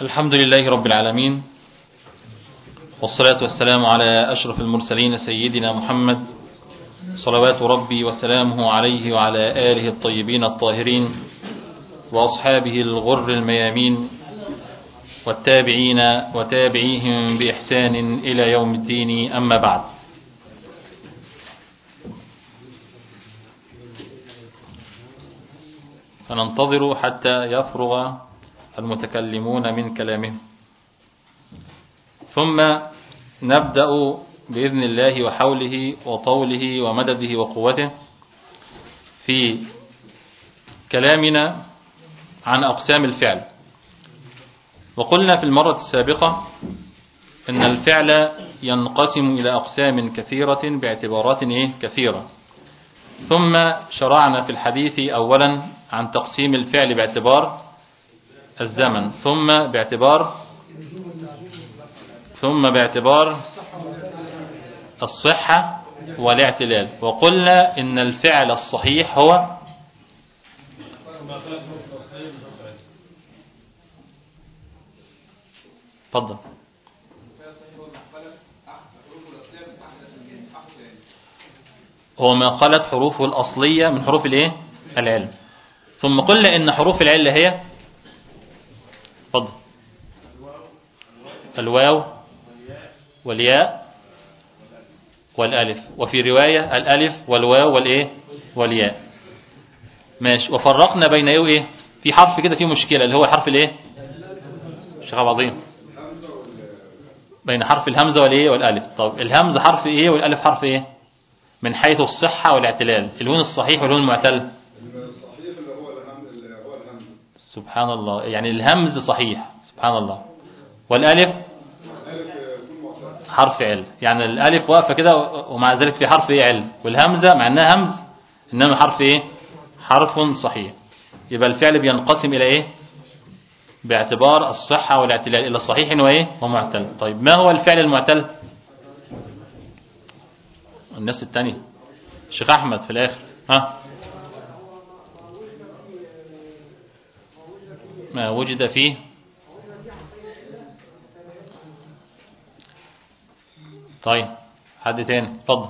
الحمد لله رب العالمين والصلاة والسلام على أشرف المرسلين سيدنا محمد صلوات ربي وسلامه عليه وعلى آله الطيبين الطاهرين وأصحابه الغر الميامين والتابعين وتابعيهم بإحسان إلى يوم الدين أما بعد فننتظر حتى يفرغ المتكلمون من كلامهم ثم نبدأ بإذن الله وحوله وطوله ومدده وقوته في كلامنا عن أقسام الفعل وقلنا في المرة السابقة أن الفعل ينقسم إلى أقسام كثيرة باعتبارات إيه؟ كثيرة ثم شرعنا في الحديث أولا عن تقسيم الفعل باعتبار الزمن ثم باعتبار ثم باعتبار الصحة والاعتلال وقلنا إن الفعل الصحيح هو تفضل هو ما قالت حروفه الأصلية من حروف الايه العلم ثم قلنا إن حروف العلة هي تفضل الواو والياء والالف وفي رواية الالف والواو والايه والياء ماشي وفرقنا بين ايه وايه في حرف كده فيه مشكلة اللي هو حرف الايه شيخ عظيم بين حرف الهمزة والايه والالف طب الهمزة حرف ايه والالف حرف ايه من حيث الصحة والاعتلال الهون الصحيح والهون المعتل الصحيح اللي هو الهم اللي هو الهمز سبحان الله يعني الهمز صحيح سبحان الله والالف الف يكون معتل حرف عل يعني الالف واقفه كده ومع ذلك في حرف ايه عل والهمزه مع انها همز انما حرف ايه حرف صحيح يبقى الفعل بينقسم الى ايه باعتبار الصحه والاعتلال الى صحيح وايه ومعتل طيب ما هو الفعل المعتل الناس الثانيه شيخ احمد في الاخر ها ما وجد فيه طيب حد تاني اتفضل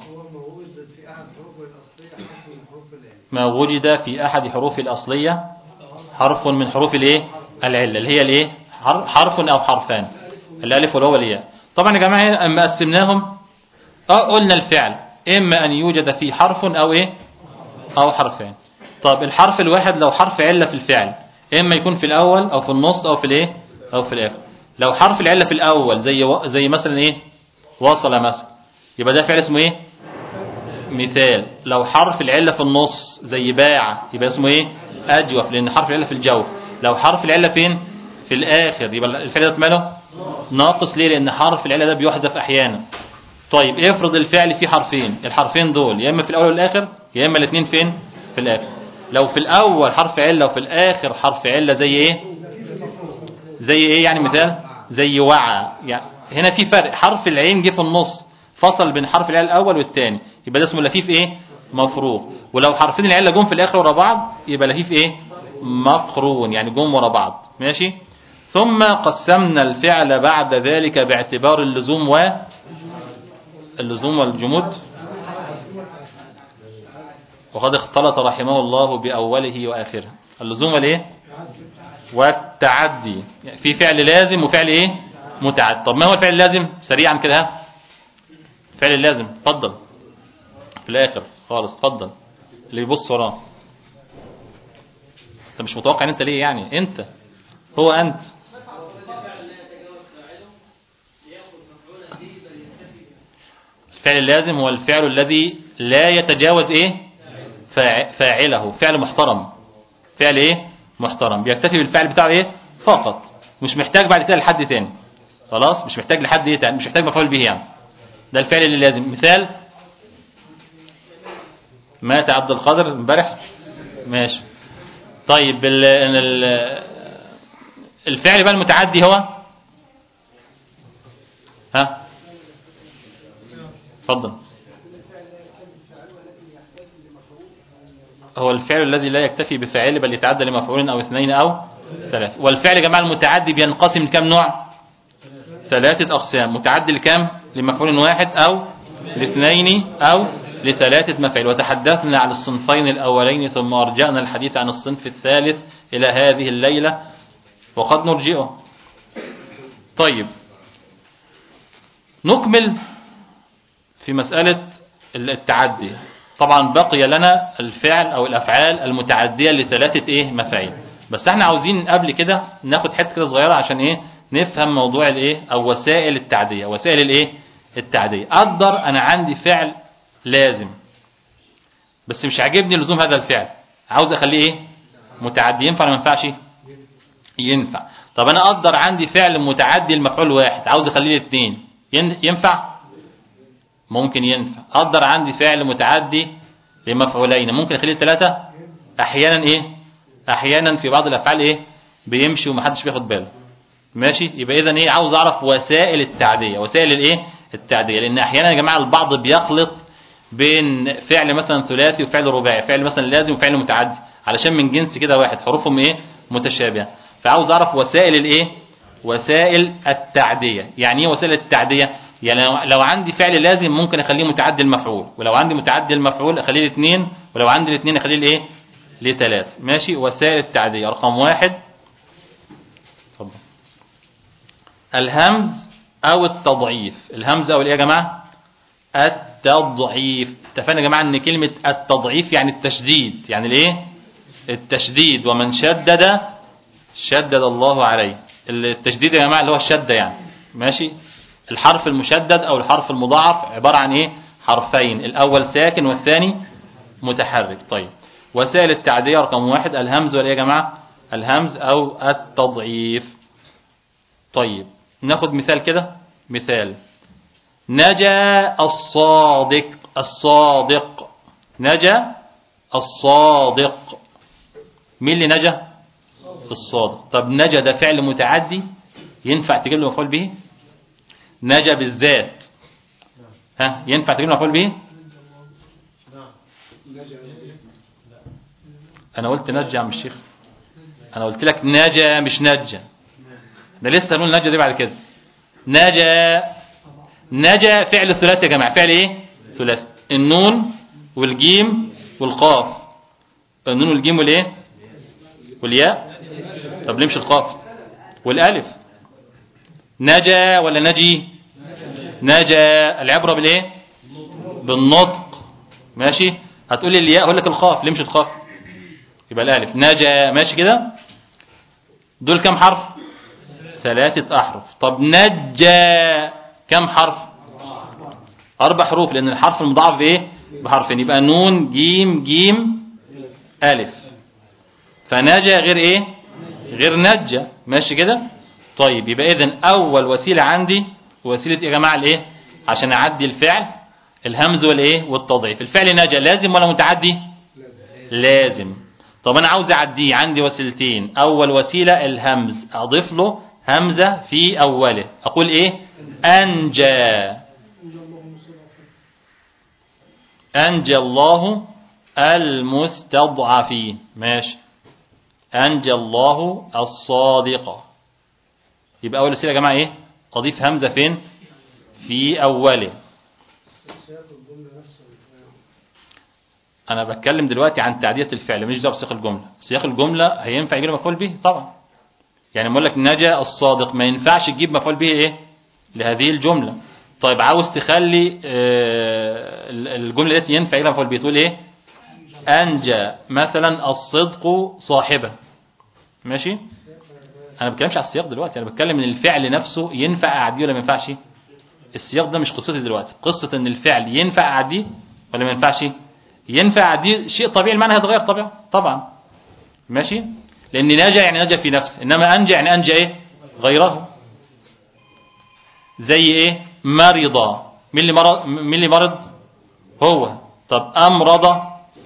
ما وجد في احد حروف الاصليه حرف من حروف الايه العله اللي هي الايه حر- حرف او حرفان الالف والواو والياء طبعا يا جماعه اما قسمناهم اه قلنا الفعل اما ان يوجد فيه حرف او ايه او حرفان طب الحرف الواحد لو حرف عله في الفعل اما يكون في الاول او في النص او في الايه او في الاخر لو حرف العله في الاول زي و- زي مثلا ايه وصل مثلا يبقى ده فعل اسمه ايه مثال لو حرف العلة في النص زي باع يبقى اسمه ايه اجوف لان حرف العلة في الجوف لو حرف العلة فين في الاخر يبقى الفعل ده ماله ناقص ليه لان حرف العلة ده بيحذف احيانا طيب افرض الفعل فيه حرفين الحرفين دول يا اما في الاول والاخر يا اما الاثنين فين في الاخر لو في الاول حرف علة وفي الاخر حرف علة زي ايه زي ايه يعني مثال زي وعى يعني هنا في فرق حرف العين جه في النص فصل بين حرف العين الاول والثاني يبقى ده اسمه لفيف ايه مفروغ ولو حرفين العله جم في الاخر ورا بعض يبقى لفيف ايه مقرون يعني جم ورا بعض ماشي ثم قسمنا الفعل بعد ذلك باعتبار اللزوم و اللزوم والجمود وقد اختلط رحمه الله بأوله وآخره اللزوم والايه والتعدي يعني في فعل لازم وفعل ايه متعدي طب ما هو الفعل اللازم سريعا كده ها فعل اللازم اتفضل في الاخر خالص اتفضل اللي يبص وراه انت مش متوقع ان انت ليه يعني انت هو انت الفعل اللازم هو الفعل الذي لا يتجاوز ايه فاع- فاعله فعل محترم فعل ايه محترم بيكتفي بالفعل بتاعه ايه فقط مش محتاج بعد كده لحد تاني خلاص مش محتاج لحد ايه تاني مش محتاج مفعول به يعني ده الفعل اللي لازم مثال مات عبد القادر امبارح ماشي طيب ال ال الفعل بقى المتعدي هو ها اتفضل هو الفعل الذي لا يكتفي بفاعل بل يتعدى لمفعول او اثنين او ثلاثة والفعل يا جماعة المتعدي بينقسم كم نوع ثلاثة أقسام متعدي لكم لمفعول واحد أو لاثنين أو لثلاثة مفاعيل وتحدثنا عن الصنفين الأولين ثم أرجعنا الحديث عن الصنف الثالث إلى هذه الليلة وقد نرجئه طيب نكمل في مسألة التعدي طبعا بقي لنا الفعل أو الأفعال المتعدية لثلاثة إيه مفاعيل بس احنا عاوزين قبل كده ناخد حته كده صغيرة عشان إيه نفهم موضوع الإيه أو وسائل التعدية وسائل الإيه التعدية أقدر أنا عندي فعل لازم بس مش عاجبني لزوم هذا الفعل عاوز أخليه إيه متعدي ينفع ولا ما ينفعش ينفع طب أنا أقدر عندي فعل متعدي المفعول واحد عاوز أخليه الاثنين ين- ينفع ممكن ينفع أقدر عندي فعل متعدي لمفعولين ممكن أخليه ثلاثة أحيانا إيه أحيانا في بعض الأفعال إيه بيمشي ومحدش بياخد باله ماشي يبقى إذا إيه عاوز أعرف وسائل التعدية وسائل الإيه التعدية لأن أحيانا يا جماعة البعض بيخلط بين فعل مثلا ثلاثي وفعل رباعي فعل مثلا لازم وفعل متعدي علشان من جنس كده واحد حروفهم إيه متشابهة فعاوز أعرف وسائل الإيه وسائل التعدية يعني إيه وسائل التعدية يعني لو- لو عندي فعل لازم ممكن أخليه متعدي المفعول ولو عندي متعدي المفعول أخليه الاثنين ولو عندي الاثنين أخليه الإيه لثلاث ماشي وسائل التعدية رقم واحد اتفضل الهمز أو التضعيف الهمز أو الإيه يا جماعة التضعيف اتفقنا يا جماعة أن كلمة التضعيف يعني التشديد يعني الإيه التشديد ومن شدد شدد الله عليه التشديد يا جماعة اللي هو الشدة يعني ماشي الحرف المشدد أو الحرف المضاعف عبارة عن إيه حرفين الأول ساكن والثاني متحرك طيب وسائل التعدية رقم واحد الهمز ولا إيه يا جماعة الهمز أو التضعيف طيب ناخد مثال كده مثال نجا الصادق الصادق نجا الصادق مين اللي نجا الصادق طب نجا ده فعل متعدي ينفع تجيب له مفعول به نجا بالذات ها ينفع تجيب له مفعول به انا قلت نجا يا عم الشيخ انا قلت لك نجا مش نجا ده لسه هنقول نجا دي بعد كده نجا نجا فعل ثلاثي يا جماعه فعل ايه ثلاثي النون والجيم والقاف النون والجيم والايه والياء طب ليه مش القاف والالف نجا ولا نجي نجا العبره بالايه بالنطق ماشي هتقول لي الياء اقول لك القاف ليه مش القاف يبقى الالف نجا ماشي كده دول كم حرف ثلاثة أحرف طب نجا كم حرف أربع حروف لأن الحرف المضاعف بإيه بحرفين يبقى نون جيم جيم ألف فنجا غير إيه غير نجا ماشي كده طيب يبقى إذن أول وسيلة عندي وسيلة يا جماعة الإيه عشان أعدي الفعل الهمز والإيه والتضعيف الفعل نجا لازم ولا متعدي لازم طب أنا عاوز أعديه عندي وسيلتين أول وسيلة الهمز أضيف له همزة في أوله أقول إيه أنجى أنجى الله المستضعفين ماشي أنجى الله الصادق يبقى أول وسيلة يا جماعة إيه أضيف همزة فين في أوله أنا بتكلم دلوقتي عن تعدية الفعل مش دعوة بسياق الجملة سياق الجملة هينفع يجي له مفعول به طبعا يعني بقول لك نجا الصادق ما ينفعش تجيب مفعول به ايه لهذه الجملة طيب عاوز تخلي آه، الجملة التي ينفع يجي لها مفعول به تقول ايه انجى مثلا الصدق صاحبه ماشي انا ما بتكلمش على السياق دلوقتي انا بتكلم ان الفعل نفسه ينفع اعديه ولا ما ينفعش السياق ده مش قصتي دلوقتي قصة ان الفعل ينفع اعديه ولا ما ينفعش ينفع اعديه شيء طبيعي المعنى هيتغير طبعا طبعا ماشي لان نجا يعني نجا في نفسه انما انجى يعني انجى ايه غيره زي ايه مرض مين اللي مرض مين اللي مرض هو طب امرض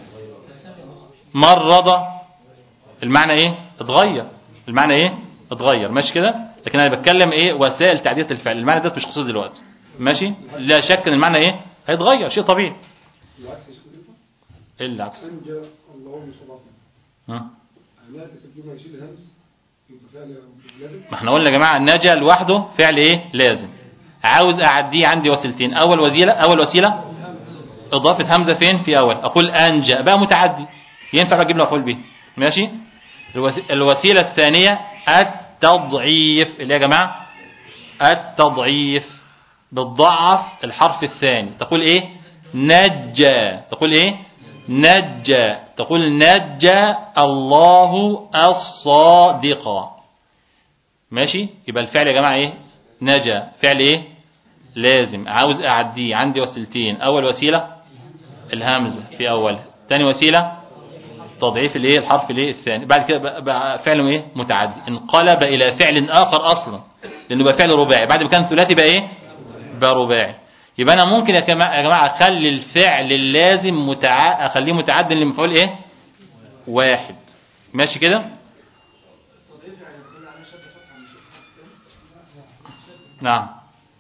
مرض المعنى ايه اتغير المعنى ايه اتغير ماشي كده لكن انا بتكلم ايه وسائل تعدية الفعل المعنى ده مش قصتي دلوقتي ماشي لا شك ان المعنى ايه هيتغير شيء طبيعي العكس يشكل ينفع؟ ايه العكس أنجى الله المستضعفين ها؟ هنعكس الجملة يشيل الهمز ما احنا قلنا يا جماعه نجا لوحده فعل ايه لازم عاوز اعديه عندي وسيلتين اول وسيله اول وسيله اضافه همزه فين في اول اقول انجا بقى متعدي ينفع بقى اجيب له مفعول به ماشي الوسي- الوسيله الثانيه التضعيف اللي هي يا جماعه التضعيف بتضعف الحرف الثاني تقول ايه نجى تقول ايه نجى تقول نجى الله الصادق ماشي يبقى الفعل يا جماعه ايه نجا فعل ايه لازم عاوز اعديه عندي وسيلتين اول وسيله الهمزه في اول ثاني وسيله تضعيف الايه الحرف الايه الثاني بعد كده بقى- بقى فعله ايه متعدي انقلب الى فعل اخر اصلا لانه بقى فعل رباعي بعد ما كان ثلاثي بقى ايه بقى رباعي يبقى انا ممكن يا جماعه يا جماعه اخلي الفعل اللازم متع... اخليه متعدي لمفعول ايه واحد ماشي كده نعم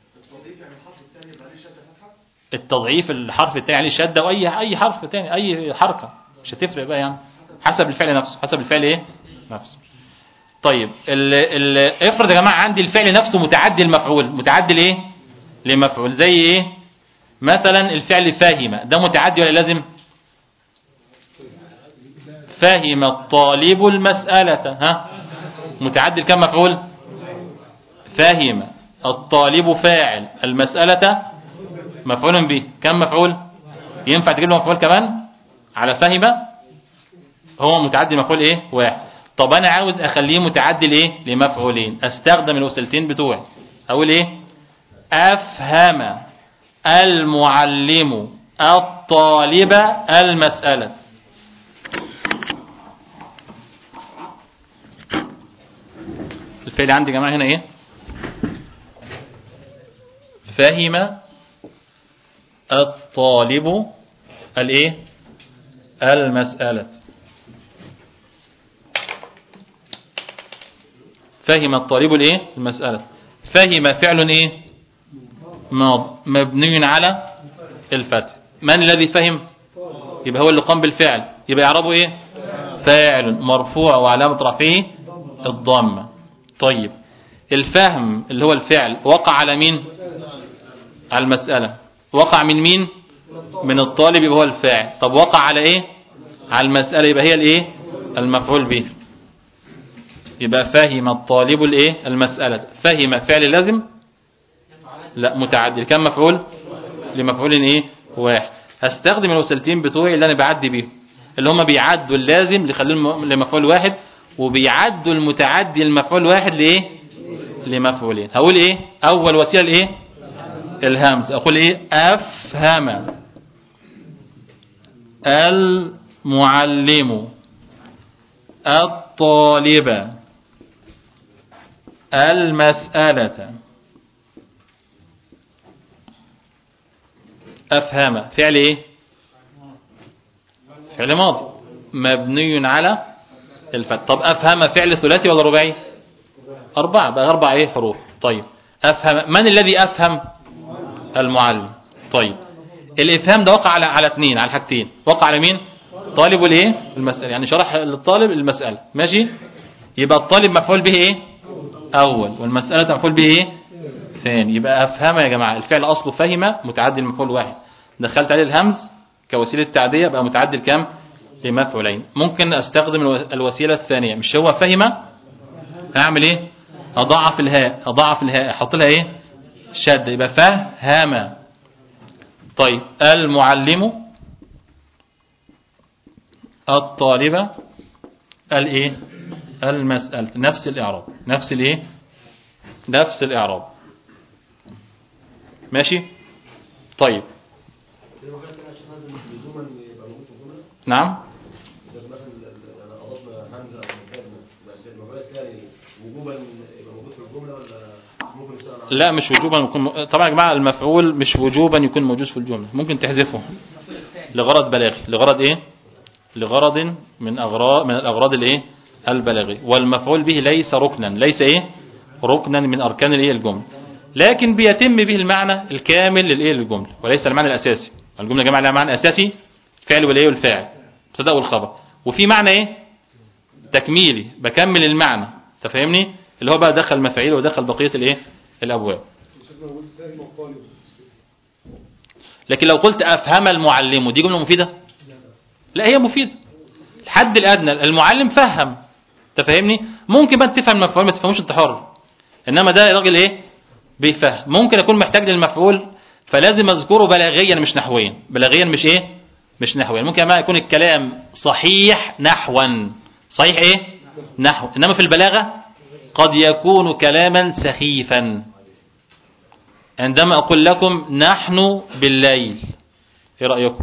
التضعيف الحرف الثاني عليه شده واي اي حرف ثاني اي حركه مش هتفرق بقى يعني حسب الفعل نفسه حسب الفعل ايه نفسه طيب ال ال افرض يا جماعه عندي الفعل نفسه متعدي المفعول متعدي لايه لمفعول زي ايه مثلا الفعل فاهم ده متعدي ولا لازم فهم الطالب المسألة ها متعدي كم مفعول فهم الطالب فاعل المسألة مفعول به كم مفعول ينفع تجيب له مفعول كمان على فهم هو متعدي مفعول ايه واحد طب انا عاوز اخليه متعدي لايه لمفعولين استخدم الوسيلتين بتوعي اقول ايه افهم المعلم الطالب المسألة الفعل عندي يا جماعة هنا ايه فهم الطالب الايه المسألة فهم الطالب الايه المسألة فهم فعل ايه ماض مبني على الفتح من الذي فهم يبقى هو اللي قام بالفعل يبقى يعربه ايه فاعل مرفوع وعلامة رفعه الضمة طيب الفهم اللي هو الفعل وقع على مين على المسألة وقع من مين من الطالب يبقى هو الفاعل طب وقع على ايه على المسألة يبقى هي الايه المفعول به يبقى فهم الطالب الايه المسألة فهم فعل لازم لا متعدل كم مفعول لمفعول ايه واحد هستخدم الوسيلتين بتوعي اللي انا بعدي بيهم اللي هم بيعدوا اللازم ليخلوه لمفعول واحد وبيعدوا المتعدي المفعول واحد لايه لمفعولين هقول ايه اول وسيله الايه الهمز اقول ايه افهم المعلم الطالب المسألة أفهم فعل إيه فعل ماضي مبني على الفتح طب أفهم فعل ثلاثي ولا رباعي أربعة بقى أربع إيه حروف طيب أفهم من الذي أفهم المعلم طيب الإفهام ده وقع على على اثنين على حاجتين وقع على مين طالب الايه المسألة يعني شرح للطالب المسألة ماشي يبقى الطالب مفعول به ايه اول والمسألة مفعول به ايه ثاني يبقى افهم يا جماعة الفعل اصله فهم متعدي المفعول واحد دخلت عليه الهمز كوسيلة تعدية بقى متعدي كام لمفعولين ممكن استخدم الو- الوسيلة الثانية مش هو فهم هعمل ايه اضعف الهاء اضعف الهاء احط لها ايه شد يبقى فهم طيب المعلم الطالبة الايه المسألة نفس الإعراب نفس الايه نفس الإعراب ماشي طيب في مكان كده عشان لازم لزوما يبقى موجود في الجمله نعم اذا مثلا ال- يعني اضفنا همزه او مكان بس المفعول الثاني وجوبا يبقى موجود في الجمله ولا ممكن نشتغل على لا مش وجوبا يكون طبعا يا جماعة المفعول مش وجوبا يكون موجود في الجملة ممكن تحذفه لغرض بلاغي لغرض ايه لغرض من أغراض من الأغراض الايه البلاغي والمفعول به ليس ركنا ليس ايه ركنا من أركان الايه الجملة لكن بيتم به المعنى الكامل للايه للجملة وليس المعنى الأساسي الجملة يا جماعة لها معنى أساسي فعل والايه والفاعل مبتدا والخبر وفي معنى ايه تكميلي بكمل المعنى انت فاهمني اللي هو بقى دخل مفاعيل ودخل بقيه الايه الابواب لكن لو قلت افهم المعلم دي جمله مفيده لا هي مفيده الحد الادنى المعلم فهم انت فاهمني ممكن بقى تفهم المفعول ما تفهموش انت حر انما ده راجل ايه بيفهم ممكن اكون محتاج للمفعول فلازم اذكره بلاغيا مش نحويا بلاغيا مش ايه مش نحويا ممكن بقى يكون الكلام صحيح نحوا صحيح ايه نحو انما في البلاغه قد يكون كلاما سخيفا عندما اقول لكم نحن بالليل ايه رايكم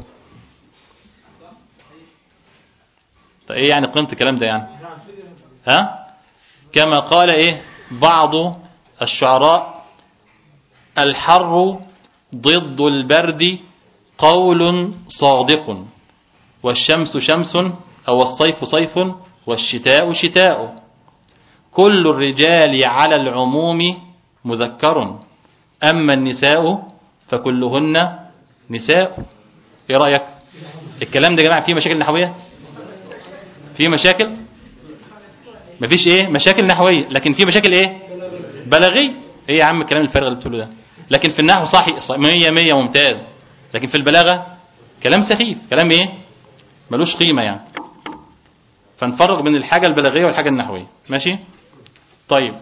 طيب ايه يعني قيمه الكلام ده يعني ها كما قال ايه بعض الشعراء الحر ضد البرد قول صادق والشمس شمس أو الصيف صيف والشتاء شتاء كل الرجال على العموم مذكر أما النساء فكلهن نساء ايه رأيك الكلام ده يا جماعة فيه مشاكل نحوية فيه مشاكل مفيش ايه مشاكل نحوية لكن فيه مشاكل ايه بلاغي ايه يا عم الكلام الفارغ اللي بتقوله ده لكن في النحو صحي مية مية ممتاز لكن في البلاغة كلام سخيف كلام ايه ملوش قيمة يعني فنفرق بين الحاجة البلاغية والحاجة النحوية ماشي طيب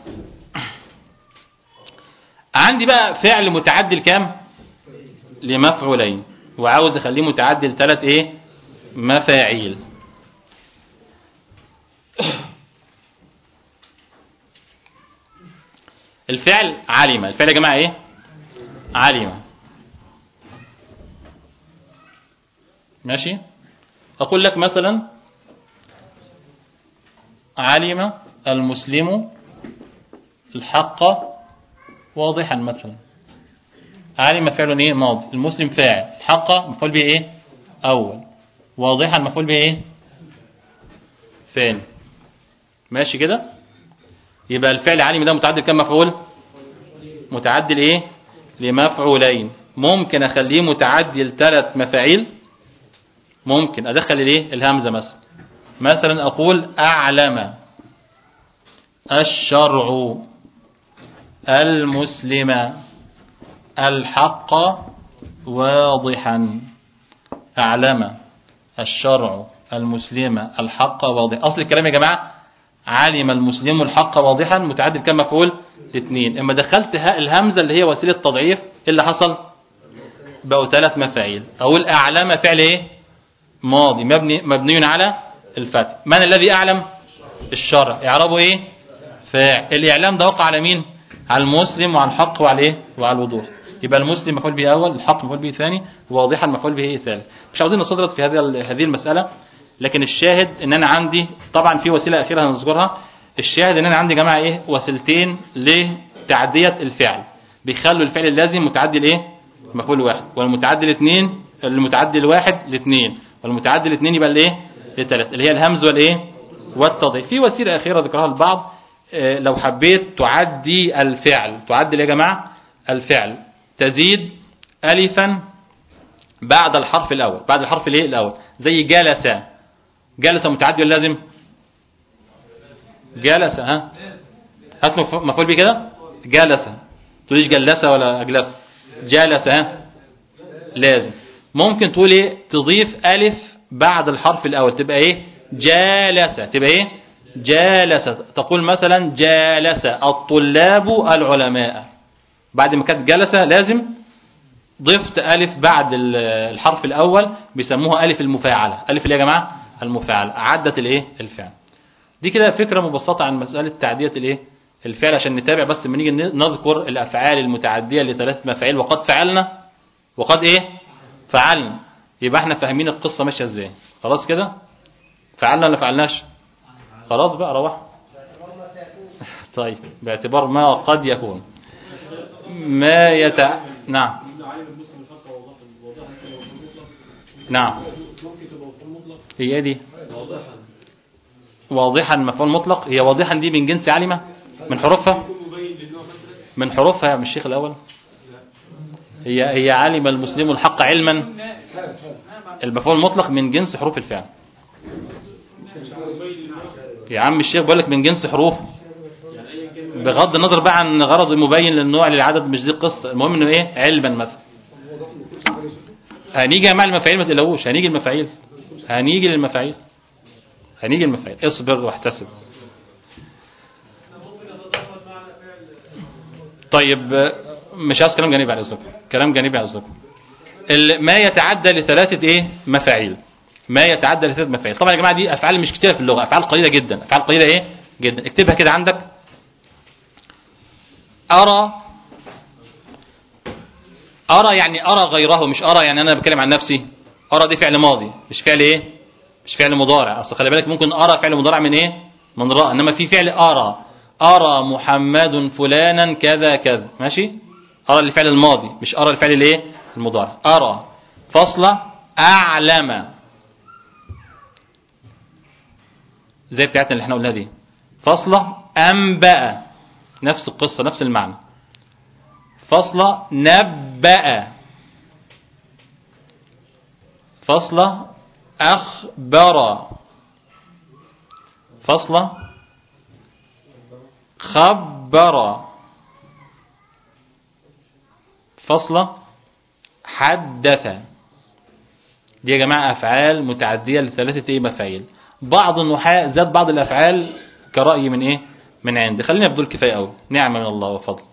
عندي بقى فعل متعدل كام لمفعولين وعاوز اخليه متعدل ثلاث ايه مفاعيل الفعل علم الفعل يا جماعة ايه علم ماشي أقول لك مثلا علم المسلم الحق واضحا مثلا علم فعل ايه ماضي المسلم فاعل الحق مفعول به ايه اول واضحا مفعول به ايه ثاني ماشي كده يبقى الفعل علم ده متعدل كم مفعول متعدل ايه لمفعولين ممكن اخليه متعدل ثلاث مفاعيل ممكن ادخل الايه الهمزه مثلا مثلا اقول اعلم الشرع المسلم الحق واضحا اعلم الشرع المسلم الحق واضحا اصل الكلام يا جماعه علم المسلم الحق واضحا متعدل كم مفعول اثنين اما دخلت الهمزه اللي هي وسيله تضعيف ايه اللي حصل بقوا ثلاث مفاعيل اقول اعلم فعل ايه ماضي مبني مبني على الفتح من الذي اعلم الشرع اعرابه ايه فاعل الاعلام ده وقع على مين على المسلم وعلى الحق وعلى ايه وعلى الوضوح يبقى المسلم مفعول به اول الحق مفعول به ثاني واضحا مفعول به ايه ثالث مش عاوزين نستطرد في هذه هذه المساله لكن الشاهد ان انا عندي طبعا في وسيله اخيره هنذكرها الشاهد ان انا عندي جماعه ايه وسيلتين لتعديه الفعل بيخلوا الفعل اللازم متعدل ايه مفعول واحد والمتعدل اثنين المتعدل واحد لاثنين والمتعدل اثنين يبقى الايه لثلاث اللي هي الهمز والايه والتضعيف في وسيله اخيره ذكرها البعض اه لو حبيت تعدي الفعل تعدل يا جماعه الفعل تزيد الفا بعد الحرف الاول بعد الحرف الايه الاول زي جلس جلس متعدي ولا لازم جلس ها هات مفعول به كده جلس تقوليش جلس ولا اجلس جلس ها لازم ممكن تقول ايه تضيف الف بعد الحرف الاول تبقى ايه جالس تبقى ايه جالس تقول مثلا جالس الطلاب العلماء بعد ما كانت جلس لازم ضفت الف بعد الحرف الاول بيسموها الف المفاعله الف اللي يا جماعه المفاعله عدت الايه الفعل دي كده فكره مبسطه عن مساله تعديه الايه الفعل عشان نتابع بس لما نيجي نذكر الافعال المتعديه لثلاث مفاعيل وقد فعلنا وقد ايه فعلنا يبقى احنا فاهمين القصه ماشيه ازاي خلاص كده فعلنا ولا فعلناش خلاص بقى روح طيب باعتبار ما قد يكون ما يتع نعم نعم هي دي واضحا مفعول مطلق هي واضحا دي من جنس علمة من حروفها من حروفها يا الشيخ الأول هي هي علم المسلم الحق علما المفعول المطلق من جنس حروف الفعل يا عم الشيخ بقول لك من جنس حروف بغض النظر بقى عن غرض مبين للنوع للعدد مش دي القصه المهم انه ايه علما مثلا هنيجي يا جماعه المفاعيل ما تقلقوش هنيجي المفاعيل هنيجي للمفاعيل هنيجي المفاعيل اصبر واحتسب طيب آه، مش عايز كلام جانبي على اذنكم كلام جانبي على اذنكم ال- ما يتعدى لثلاثه ايه مفاعيل ما يتعدى لثلاثه مفاعيل طبعا يا جماعه دي افعال مش كتيره في اللغه افعال قليله جدا افعال قليله ايه جدا اكتبها كده عندك ارى ارى يعني ارى غيره مش ارى يعني انا بتكلم عن نفسي ارى دي فعل ماضي مش فعل ايه مش فعل مضارع اصل خلي بالك ممكن ارى فعل مضارع من ايه من راى انما في فعل ارى ارى محمد فلانا كذا كذا ماشي ارى الفعل الماضي مش ارى الفعل الايه المضارع ارى فصل اعلم زي بتاعتنا اللي احنا قلناها دي فصلة أنبأ نفس القصة نفس المعنى فصلة نبأ فصلة أخبر فصلة خبر فصلة حدث دي يا جماعة أفعال متعدية لثلاثة إيه مفاعيل بعض النحاة زاد بعض الأفعال كرأي من إيه من عندي خلينا بدول كفاية أوي نعمة من الله وفضل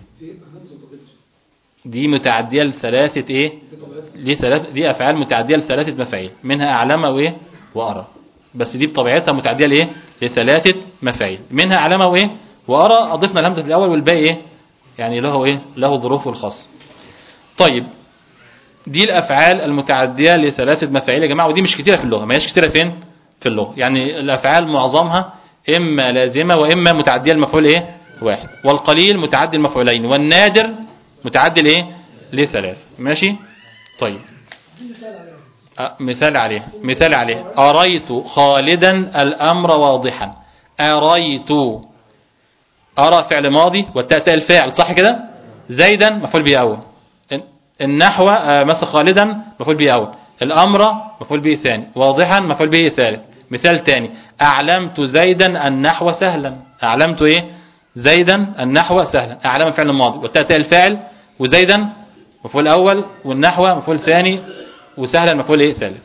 دي متعدية لثلاثة إيه دي ثلاث دي أفعال متعدية لثلاثة مفاعيل منها أعلم وإيه وأرى بس دي بطبيعتها متعدية لإيه لثلاثة مفاعيل منها أعلم وإيه وأرى أضفنا الهمزة في الأول والباقي إيه يعني له إيه له ظروفه الخاصة طيب دي الافعال المتعديه لثلاثه مفاعيل يا جماعه ودي مش كتيره في اللغه ما هيش كتيره فين في اللغه يعني الافعال معظمها اما لازمه واما متعديه لمفعول ايه واحد والقليل متعدي المفعولين والنادر متعدي لايه لثلاث ماشي طيب أه، مثال عليه مثال عليه أريت خالدا الأمر واضحا أريت أرى فعل ماضي والتاء تاء الفاعل صح كده زيدا مفعول به أول النحو آه، مثل خالدا مفعول به أول الأمر مفعول به ثاني واضحا مفعول به ثالث مثال ثاني أعلمت زيدا النحو سهلا أعلمت إيه زيدا النحو سهلا أعلم فعل ماضي والتاء تاء الفاعل وزيدا مفعول أول والنحو مفعول ثاني وسهلا مفعول إيه ثالث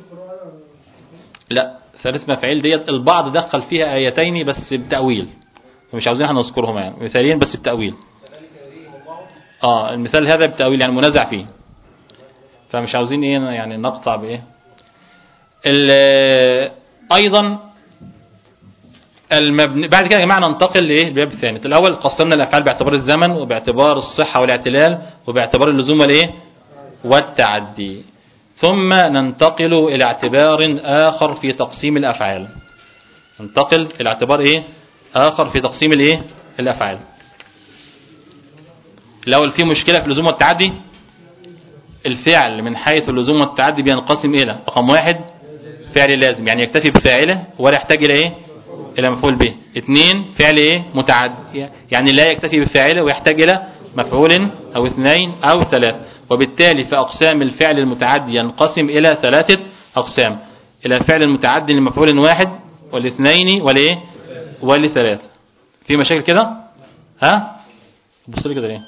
لا ثلاث مفاعيل ديت البعض دخل فيها آيتين بس بتأويل مش عاوزين احنا نذكرهم يعني مثالين بس بتأويل اه المثال هذا بتأويل يعني منازع فيه فمش عاوزين ايه يعني نقطع بايه ال- ايضا المبني بعد كده يا جماعه ننتقل لايه الباب الثاني الاول قسمنا الافعال باعتبار الزمن وباعتبار الصحه والاعتلال وباعتبار اللزوم والايه والتعدي ثم ننتقل الى اعتبار اخر في تقسيم الافعال ننتقل الى اعتبار ايه اخر في تقسيم الايه الافعال الاول في مشكله في اللزوم والتعدي الفعل من حيث اللزوم والتعدي بينقسم الى رقم واحد فعل لازم يعني يكتفي بفاعله ولا يحتاج الى ايه الى مفعول به اثنين فعل ايه متعدي يعني لا يكتفي بفاعله ويحتاج الى مفعول او اثنين او ثلاث وبالتالي فاقسام الفعل المتعدي ينقسم الى ثلاثه اقسام الى فعل متعدي لمفعول واحد والاثنين والايه ولثلاث في مشاكل كده ها بص لي كده ليه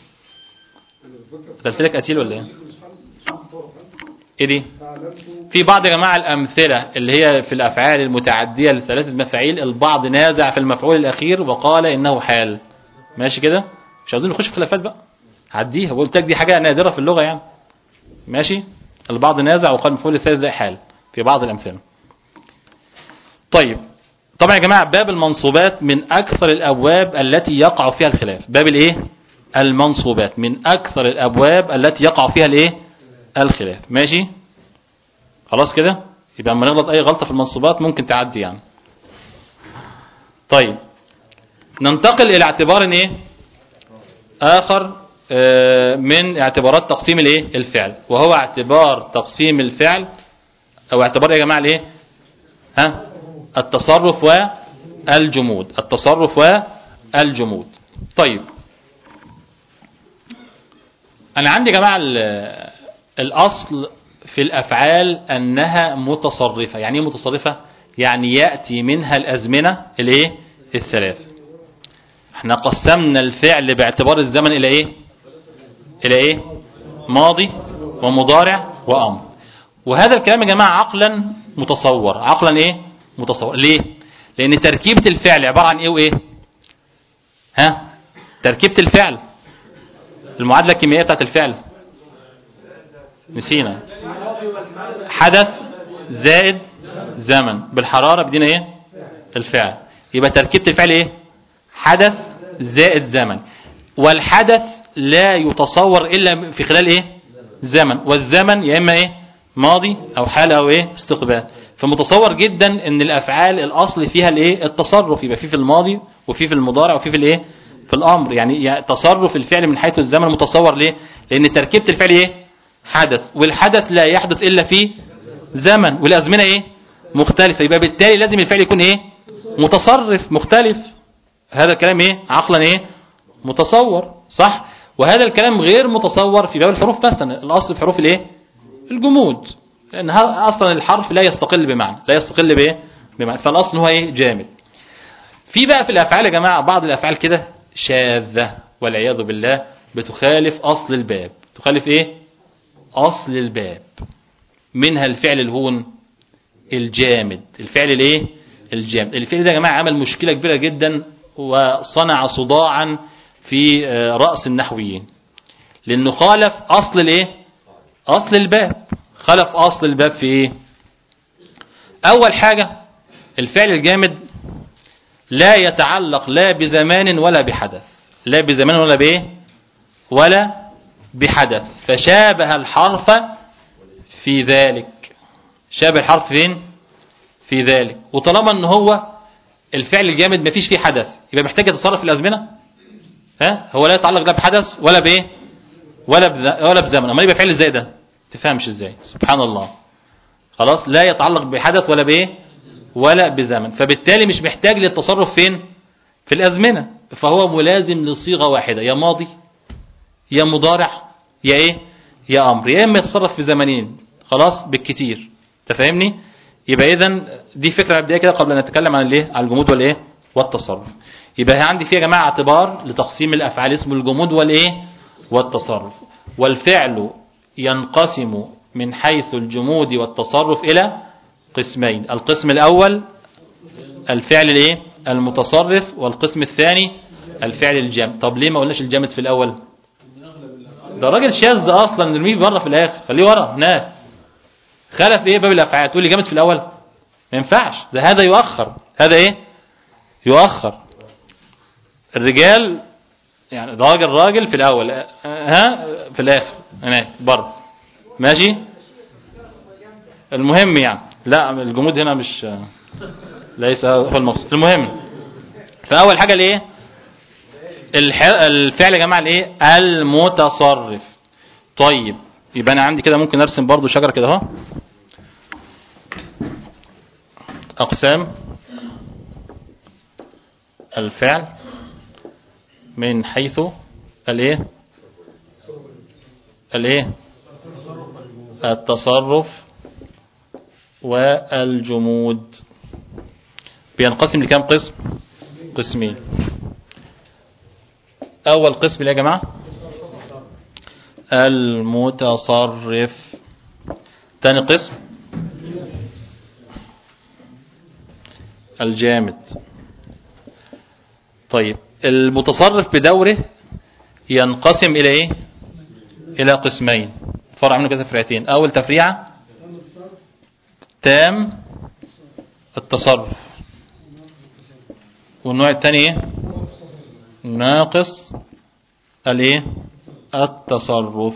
قلت لك قتيل ولا ايه ايه دي في بعض يا جماعه الامثله اللي هي في الافعال المتعديه لثلاثه مفاعيل البعض نازع في المفعول الاخير وقال انه حال ماشي كده مش عاوزين نخش في خلافات بقى عديها وقلت لك دي حاجه نادره في اللغه يعني ماشي البعض نازع وقال المفعول الثالث ده حال في بعض الامثله طيب طبعا يا جماعه باب المنصوبات من اكثر الابواب التي يقع فيها الخلاف باب الايه المنصوبات من اكثر الابواب التي يقع فيها الايه الخلاف ماشي خلاص كده يبقى اما نغلط اي غلطه في المنصوبات ممكن تعدي يعني طيب ننتقل الى اعتبار ايه اخر آه، من اعتبارات تقسيم الايه الفعل وهو اعتبار تقسيم الفعل او اعتبار يا جماعه الايه ها التصرف والجمود التصرف والجمود طيب انا عندي يا جماعه ال- الاصل في الافعال انها متصرفه يعني ايه متصرفه يعني ياتي منها الازمنه الايه الثلاث احنا قسمنا الفعل باعتبار الزمن الى ايه الى ايه ماضي ومضارع وامر وهذا الكلام يا جماعه عقلا متصور عقلا ايه متصور ليه لان تركيبه الفعل عباره عن ايه وايه ها تركيبه الفعل المعادله الكيميائيه بتاعت الفعل نسينا حدث زائد زمن بالحراره بدينا ايه الفعل يبقى تركيبه الفعل ايه حدث زائد زمن والحدث لا يتصور الا في خلال ايه زمن والزمن يا اما ايه ماضي او حال او ايه استقبال فمتصور جدا ان الافعال الاصل فيها الايه التصرف يبقى في في الماضي وفي في المضارع وفي في الايه في الامر يعني يعني تصرف الفعل من حيث الزمن متصور ليه لان تركيبه الفعل ايه حدث والحدث لا يحدث الا في زمن والازمنه ايه مختلفه يبقى بالتالي لازم الفعل يكون ايه متصرف مختلف هذا الكلام ايه عقلا ايه متصور صح وهذا الكلام غير متصور في باب الحروف مثلا الاصل في حروف الايه الجمود لان ها- اصلا الحرف لا يستقل بمعنى لا يستقل بايه بمعنى فالاصل هو ايه جامد في بقى في الافعال يا جماعه بعض الافعال كده شاذه والعياذ بالله بتخالف اصل الباب تخالف ايه اصل الباب منها الفعل الهون الجامد الفعل الايه الجامد الفعل ده يا جماعه عمل مشكله كبيره جدا وصنع صداعا في آه، راس النحويين لانه خالف اصل الايه اصل الباب خالف اصل الباب في ايه اول حاجه الفعل الجامد لا يتعلق لا بزمان ولا بحدث لا بزمان ولا بايه ولا بحدث فشابه الحرف في ذلك شابه الحرف فين في ذلك وطالما ان هو الفعل الجامد مفيش فيه حدث يبقى محتاج يتصرف في الازمنه ها هو لا يتعلق لا بحدث ولا بايه ولا بذ- ولا بزمن امال يبقى فعل ازاي ده تفهمش ازاي سبحان الله خلاص لا يتعلق بحدث ولا بايه ولا بزمن فبالتالي مش محتاج للتصرف فين في الازمنه فهو ملازم لصيغه واحده يا ماضي يا مضارع يا ايه يا امر يا اما يتصرف في زمنين خلاص بالكتير تفهمني يبقى اذا دي فكره مبدئيه كده قبل ان نتكلم عن الايه عن الجمود والايه والتصرف يبقى عندي في يا جماعه اعتبار لتقسيم الافعال اسمه الجمود والايه والتصرف والفعل ينقسم من حيث الجمود والتصرف الى قسمين القسم الاول الفعل الايه المتصرف والقسم الثاني الفعل الجامد طب ليه ما قلناش الجامد في الاول ده راجل شاذ اصلا نرميه بره في الاخر خليه ورا هناك خلف ايه باب الافعال تقول لي جامد في الاول ما ينفعش ده هذا يؤخر هذا ايه يؤخر الرجال يعني راجل راجل في الاول أه، ها في الاخر هناك بره ماشي المهم يعني لا الجمود هنا مش ليس هو المقصود المهم فاول حاجه الايه الح- الفعل يا جماعه الايه المتصرف طيب يبقى انا عندي كده ممكن ارسم برضو شجره كده اهو اقسام الفعل من حيث الايه الايه التصرف والجمود بينقسم لكام قسم قسمين اول قسم اللي يا جماعه المتصرف تاني قسم الجامد طيب المتصرف بدوره ينقسم الى ايه الى قسمين فرع منه كده تفريعتين اول تفريعه تام التصرف والنوع الثاني ايه ناقص الايه التصرف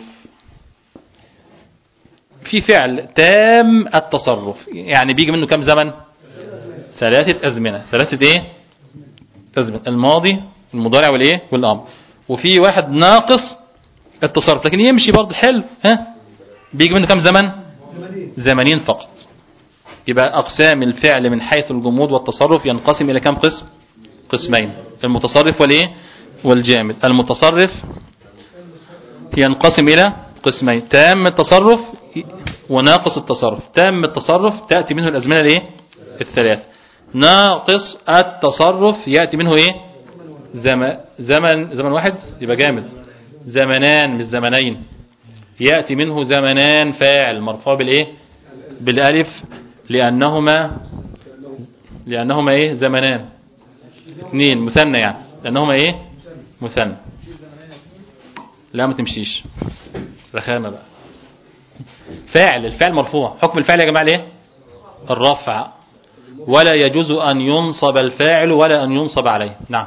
في فعل تام التصرف يعني بيجي منه كم زمن ثلاثة أزمنة ثلاثة ايه أزمنة الماضي المضارع والايه والامر وفي واحد ناقص التصرف لكن يمشي برضه حلو ها بيجي منه كم زمن زمنين فقط يبقى أقسام الفعل من حيث الجمود والتصرف ينقسم إلى كم قسم قسمين المتصرف والايه والجامد المتصرف ينقسم إلى قسمين تام التصرف وناقص التصرف تام التصرف تأتي منه الأزمنة الايه الثلاث ناقص التصرف يأتي منه ايه زم... زمن زمن واحد يبقى جامد زمنان مش زمنين يأتي منه زمنان فاعل مرفوع بالايه بالالف لانهما لانهما ايه زمنان اثنين مثنى يعني لانهما ايه مثنى لا ما تمشيش رخامه بقى فاعل الفعل مرفوع حكم الفعل يا جماعه الايه الرفع ولا يجوز ان ينصب الفاعل ولا ان ينصب عليه نعم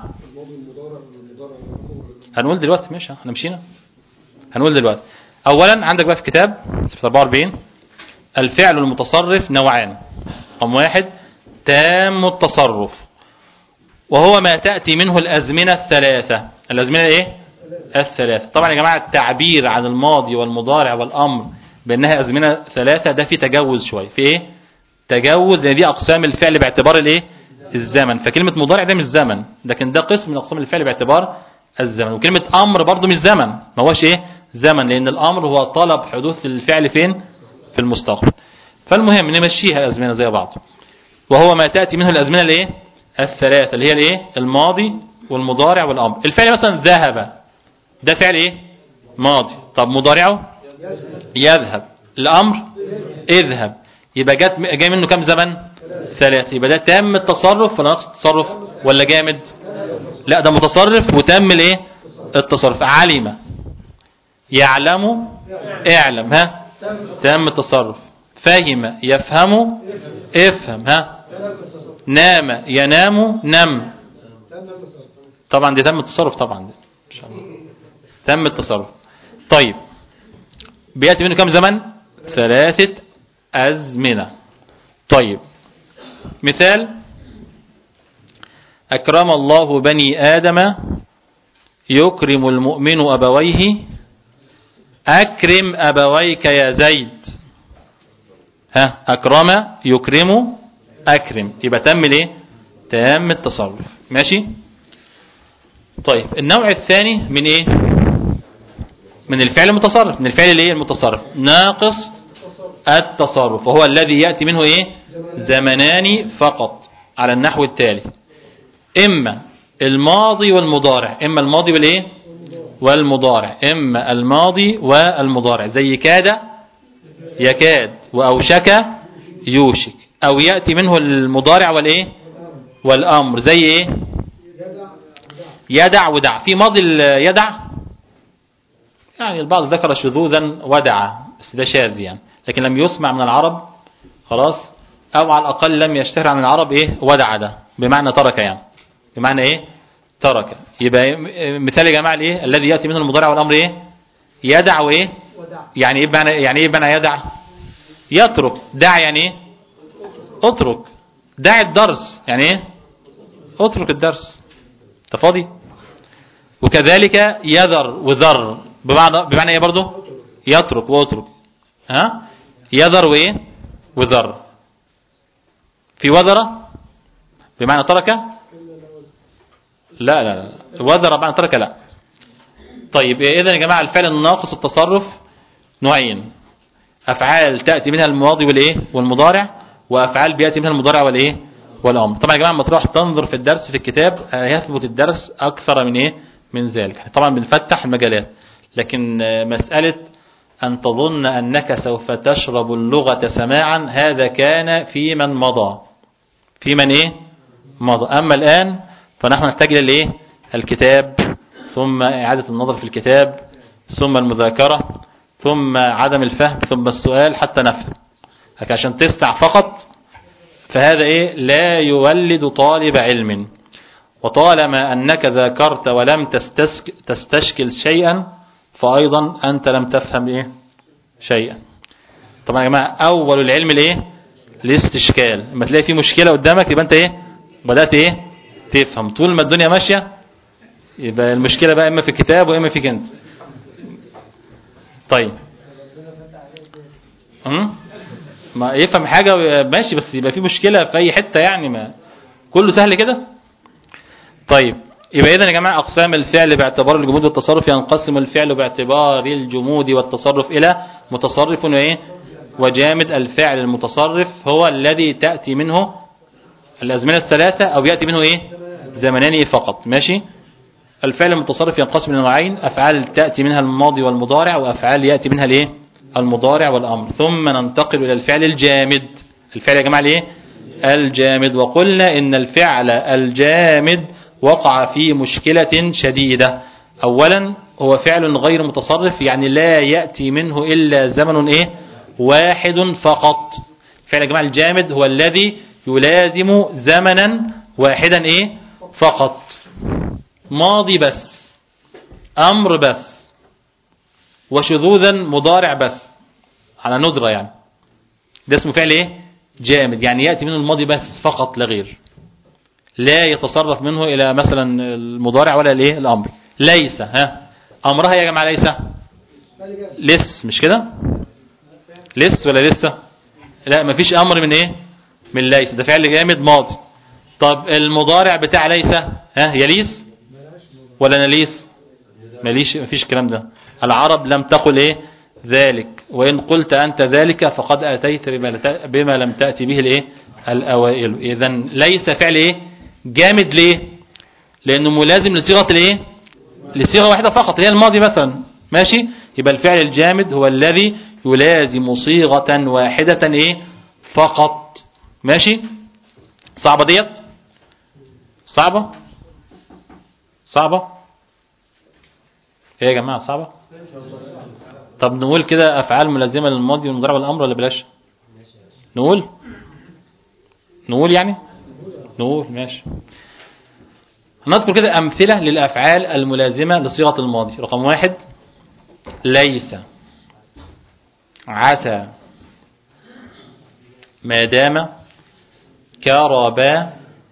هنقول دلوقتي ماشي احنا مشينا هنقول دلوقتي اولا عندك بقى في كتاب صفحه 44 الفعل المتصرف نوعان رقم واحد تام التصرف وهو ما تأتي منه الأزمنة الثلاثة الأزمنة ايه الثلاثة طبعا يا جماعة التعبير عن الماضي والمضارع والأمر بأنها أزمنة ثلاثة ده في تجوز شوية في ايه تجوز لأن دي أقسام الفعل باعتبار الايه الزمن فكلمة مضارع ده مش زمن لكن ده قسم من أقسام الفعل باعتبار الزمن وكلمة أمر برضو مش زمن ما هوش ايه زمن لأن الأمر هو طلب حدوث الفعل فين في المستقبل فالمهم نمشيها الأزمنة زي بعض وهو ما تأتي منه الأزمنة الايه الثلاثة اللي هي الايه الماضي والمضارع والأمر الفعل مثلا ذهب ده فعل ايه ماضي طب مضارعه يذهب الأمر اذهب يبقى جات جاي منه كم زمن ثلاثة يبقى ده تام التصرف ولا ناقص التصرف ولا جامد لا ده متصرف وتم الايه التصرف علم يعلم اعلم ها تم التصرف فهم يفهم افهم ها نام ينام نم طبعا دي تم التصرف طبعا دي. إن شاء الله. تم التصرف طيب بيأتي منه كم زمن ثلاثة أزمنة طيب مثال أكرم الله بني آدم يكرم المؤمن أبويه أكرم أبويك يا زيد ها أكرم يكرم أكرم يبقى تم ليه تم التصرف ماشي طيب النوع الثاني من ايه من الفعل المتصرف من الفعل الايه المتصرف ناقص التصرف وهو الذي يأتي منه ايه زمنان فقط على النحو التالي اما الماضي والمضارع اما الماضي والايه والمضارع اما الماضي والمضارع زي كاد يكاد واوشك يوشك او يأتي منه المضارع والايه والامر زي ايه يدع ودع في ماضي ال- يدع يعني البعض ذكر شذوذا ودع بس ده شاذ يعني لكن لم يسمع من العرب خلاص او على الاقل لم يشتهر عن العرب ايه ودع ده بمعنى ترك يعني بمعنى ايه ترك يبقى إيه؟ مثال يا جماعه الايه الذي ياتي منه المضارع والامر ايه يدع وايه يعني ايه بمعنى يعني ايه بمعنى يدع يترك دع يعني ايه اترك دع الدرس يعني ايه اترك الدرس انت فاضي وكذلك يذر وذر بمعنى بمعنى ايه برضه يترك واترك ها يذر وايه وذر في وذر بمعنى ترك لا لا لا وذر بمعنى ترك لا طيب اذا يا جماعه الفعل الناقص التصرف نوعين افعال تاتي منها الماضي والايه والمضارع وافعال بياتي منها المضارع والايه والامر طبعا يا جماعه لما تروح تنظر في الدرس في الكتاب آه، يثبت الدرس اكثر من ايه من ذلك طبعا بنفتح المجالات لكن آه، مساله ان تظن انك سوف تشرب اللغه سماعا هذا كان في من مضى في من ايه مضى اما الان فنحن نحتاج الى الايه الكتاب ثم اعاده النظر في الكتاب ثم المذاكره ثم عدم الفهم ثم السؤال حتى نفهم لكن عشان تسمع فقط فهذا ايه لا يولد طالب علم وطالما انك ذاكرت ولم تستسك تستشكل شيئا فايضا انت لم تفهم ايه شيئا طبعا يا جماعه اول العلم الايه الاستشكال لما تلاقي في مشكله قدامك يبقى انت ايه بدات ايه تفهم طول ما الدنيا ماشيه يبقى المشكله بقى اما في الكتاب واما فيك انت طيب أم؟ ما يفهم حاجة ماشي بس يبقى في مشكلة في أي حتة يعني ما كله سهل كده طيب يبقى إذا يا جماعة أقسام الفعل باعتبار الجمود والتصرف ينقسم الفعل باعتبار الجمود والتصرف إلى متصرف وإيه وجامد الفعل المتصرف هو الذي تأتي منه الأزمنة الثلاثة أو يأتي منه إيه زمنان فقط ماشي الفعل المتصرف ينقسم إلى نوعين أفعال تأتي منها الماضي والمضارع وأفعال يأتي منها الايه المضارع والأمر ثم ننتقل إلى الفعل الجامد الفعل يا جماعة الايه الجامد وقلنا إن الفعل الجامد وقع في مشكلة شديدة أولا هو فعل غير متصرف يعني لا يأتي منه إلا زمن إيه واحد فقط فعل يا جماعة الجامد هو الذي يلازم زمنا واحدا إيه فقط ماضي بس أمر بس وشذوذا مضارع بس على ندرة يعني ده اسمه فعل ايه جامد يعني يأتي منه الماضي بس فقط لا غير لا يتصرف منه إلى مثلا المضارع ولا الايه الأمر ليس ها أمرها يا جماعة ليس لس مش كده لس ولا لسه لا مفيش أمر من ايه من ليس ده فعل جامد ماضي طب المضارع بتاع ليس ها يليس ولا نليس ماليش مفيش الكلام ده العرب لم تقل ايه ذلك وإن قلت أنت ذلك فقد أتيت بما, لت- بما لم تأتي به الايه الأوائل إذا ليس فعل ايه جامد ليه لأنه ملازم لصيغة الايه لصيغة واحدة فقط هي الماضي مثلا ماشي يبقى الفعل الجامد هو الذي يلازم صيغة واحدة ايه فقط ماشي صعبة ديت صعبة صعبة ايه يا جماعة صعبة طب نقول كده افعال ملازمة للماضي والمضارع والامر ولا بلاش نقول نقول يعني نقول ماشي هنذكر كده امثلة للافعال الملازمة لصيغة الماضي رقم واحد ليس عسى ما دام كربا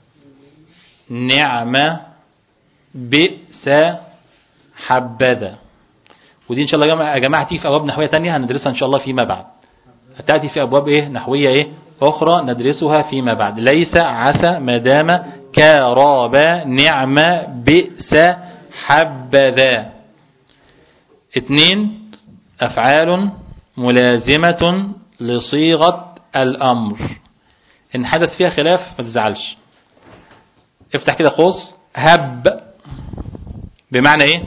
نعم بئس حبذا ودي ان شاء الله يا جماعه يا جماعه تيجي في ابواب نحويه تانية هندرسها ان شاء الله فيما بعد هتاتي في ابواب ايه نحويه ايه اخرى ندرسها فيما بعد ليس عسى ما دام كرابا نعم بئس حبذا اثنين افعال ملازمه لصيغه الامر ان حدث فيها خلاف ما تزعلش افتح كده قوس هب بمعنى ايه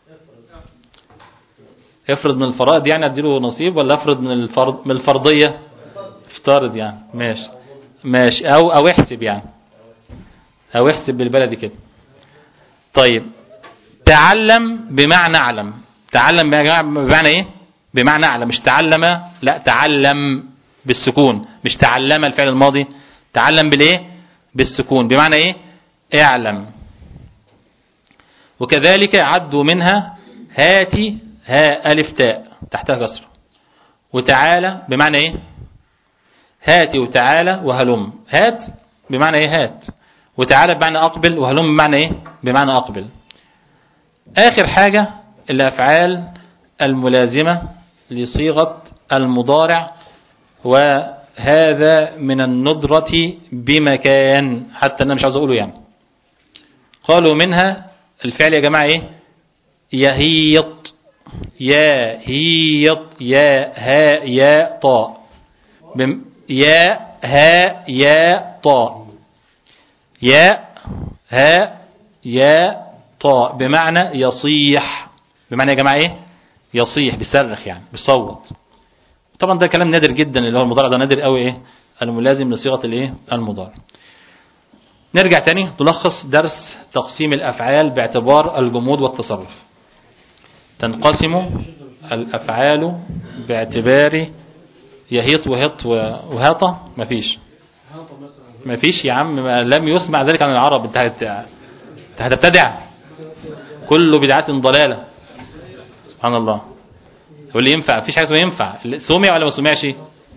افرض من الفرائض يعني اديله نصيب ولا افرض من الفرض من الفرضيه افترض يعني ماشي ماشي او او احسب يعني او احسب بالبلدي كده طيب تعلم بمعنى اعلم تعلم يا جماعه بمعنى ايه بمعنى اعلم مش تعلم لا تعلم بالسكون مش تعلم الفعل الماضي تعلم بالايه بالسكون بمعنى ايه اعلم وكذلك عدوا منها هاتي ها ألف تاء تحتها كسرة وتعالى بمعنى ايه هاتي وتعالى وهلم هات بمعنى ايه هات وتعالى بمعنى أقبل وهلم بمعنى ايه بمعنى أقبل آخر حاجة الأفعال الملازمة لصيغة المضارع وهذا من الندرة بمكان حتى أنا مش عاوز أقوله يعني قالوا منها الفعل يا جماعة ايه يهيط يا هيط يا ها يا طاء بم يا ها يا طاء يا ها يا طاء بمعنى يصيح بمعنى يا جماعة ايه يصيح بيصرخ يعني بيصوت طبعا ده كلام نادر جدا اللي هو المضارع ده نادر قوي ايه الملازم لصيغة الايه المضارع نرجع تاني نلخص درس تقسيم الأفعال باعتبار الجمود والتصرف تنقسم الأفعال باعتبار يهيط وهط وهاطة مفيش مفيش يا عم ما لم يسمع ذلك عن العرب انت هت- انت هتبتدع كل بدعة ضلالة سبحان الله يقول لي ينفع مفيش حاجة اسمها ينفع سمع ولا ما سمعش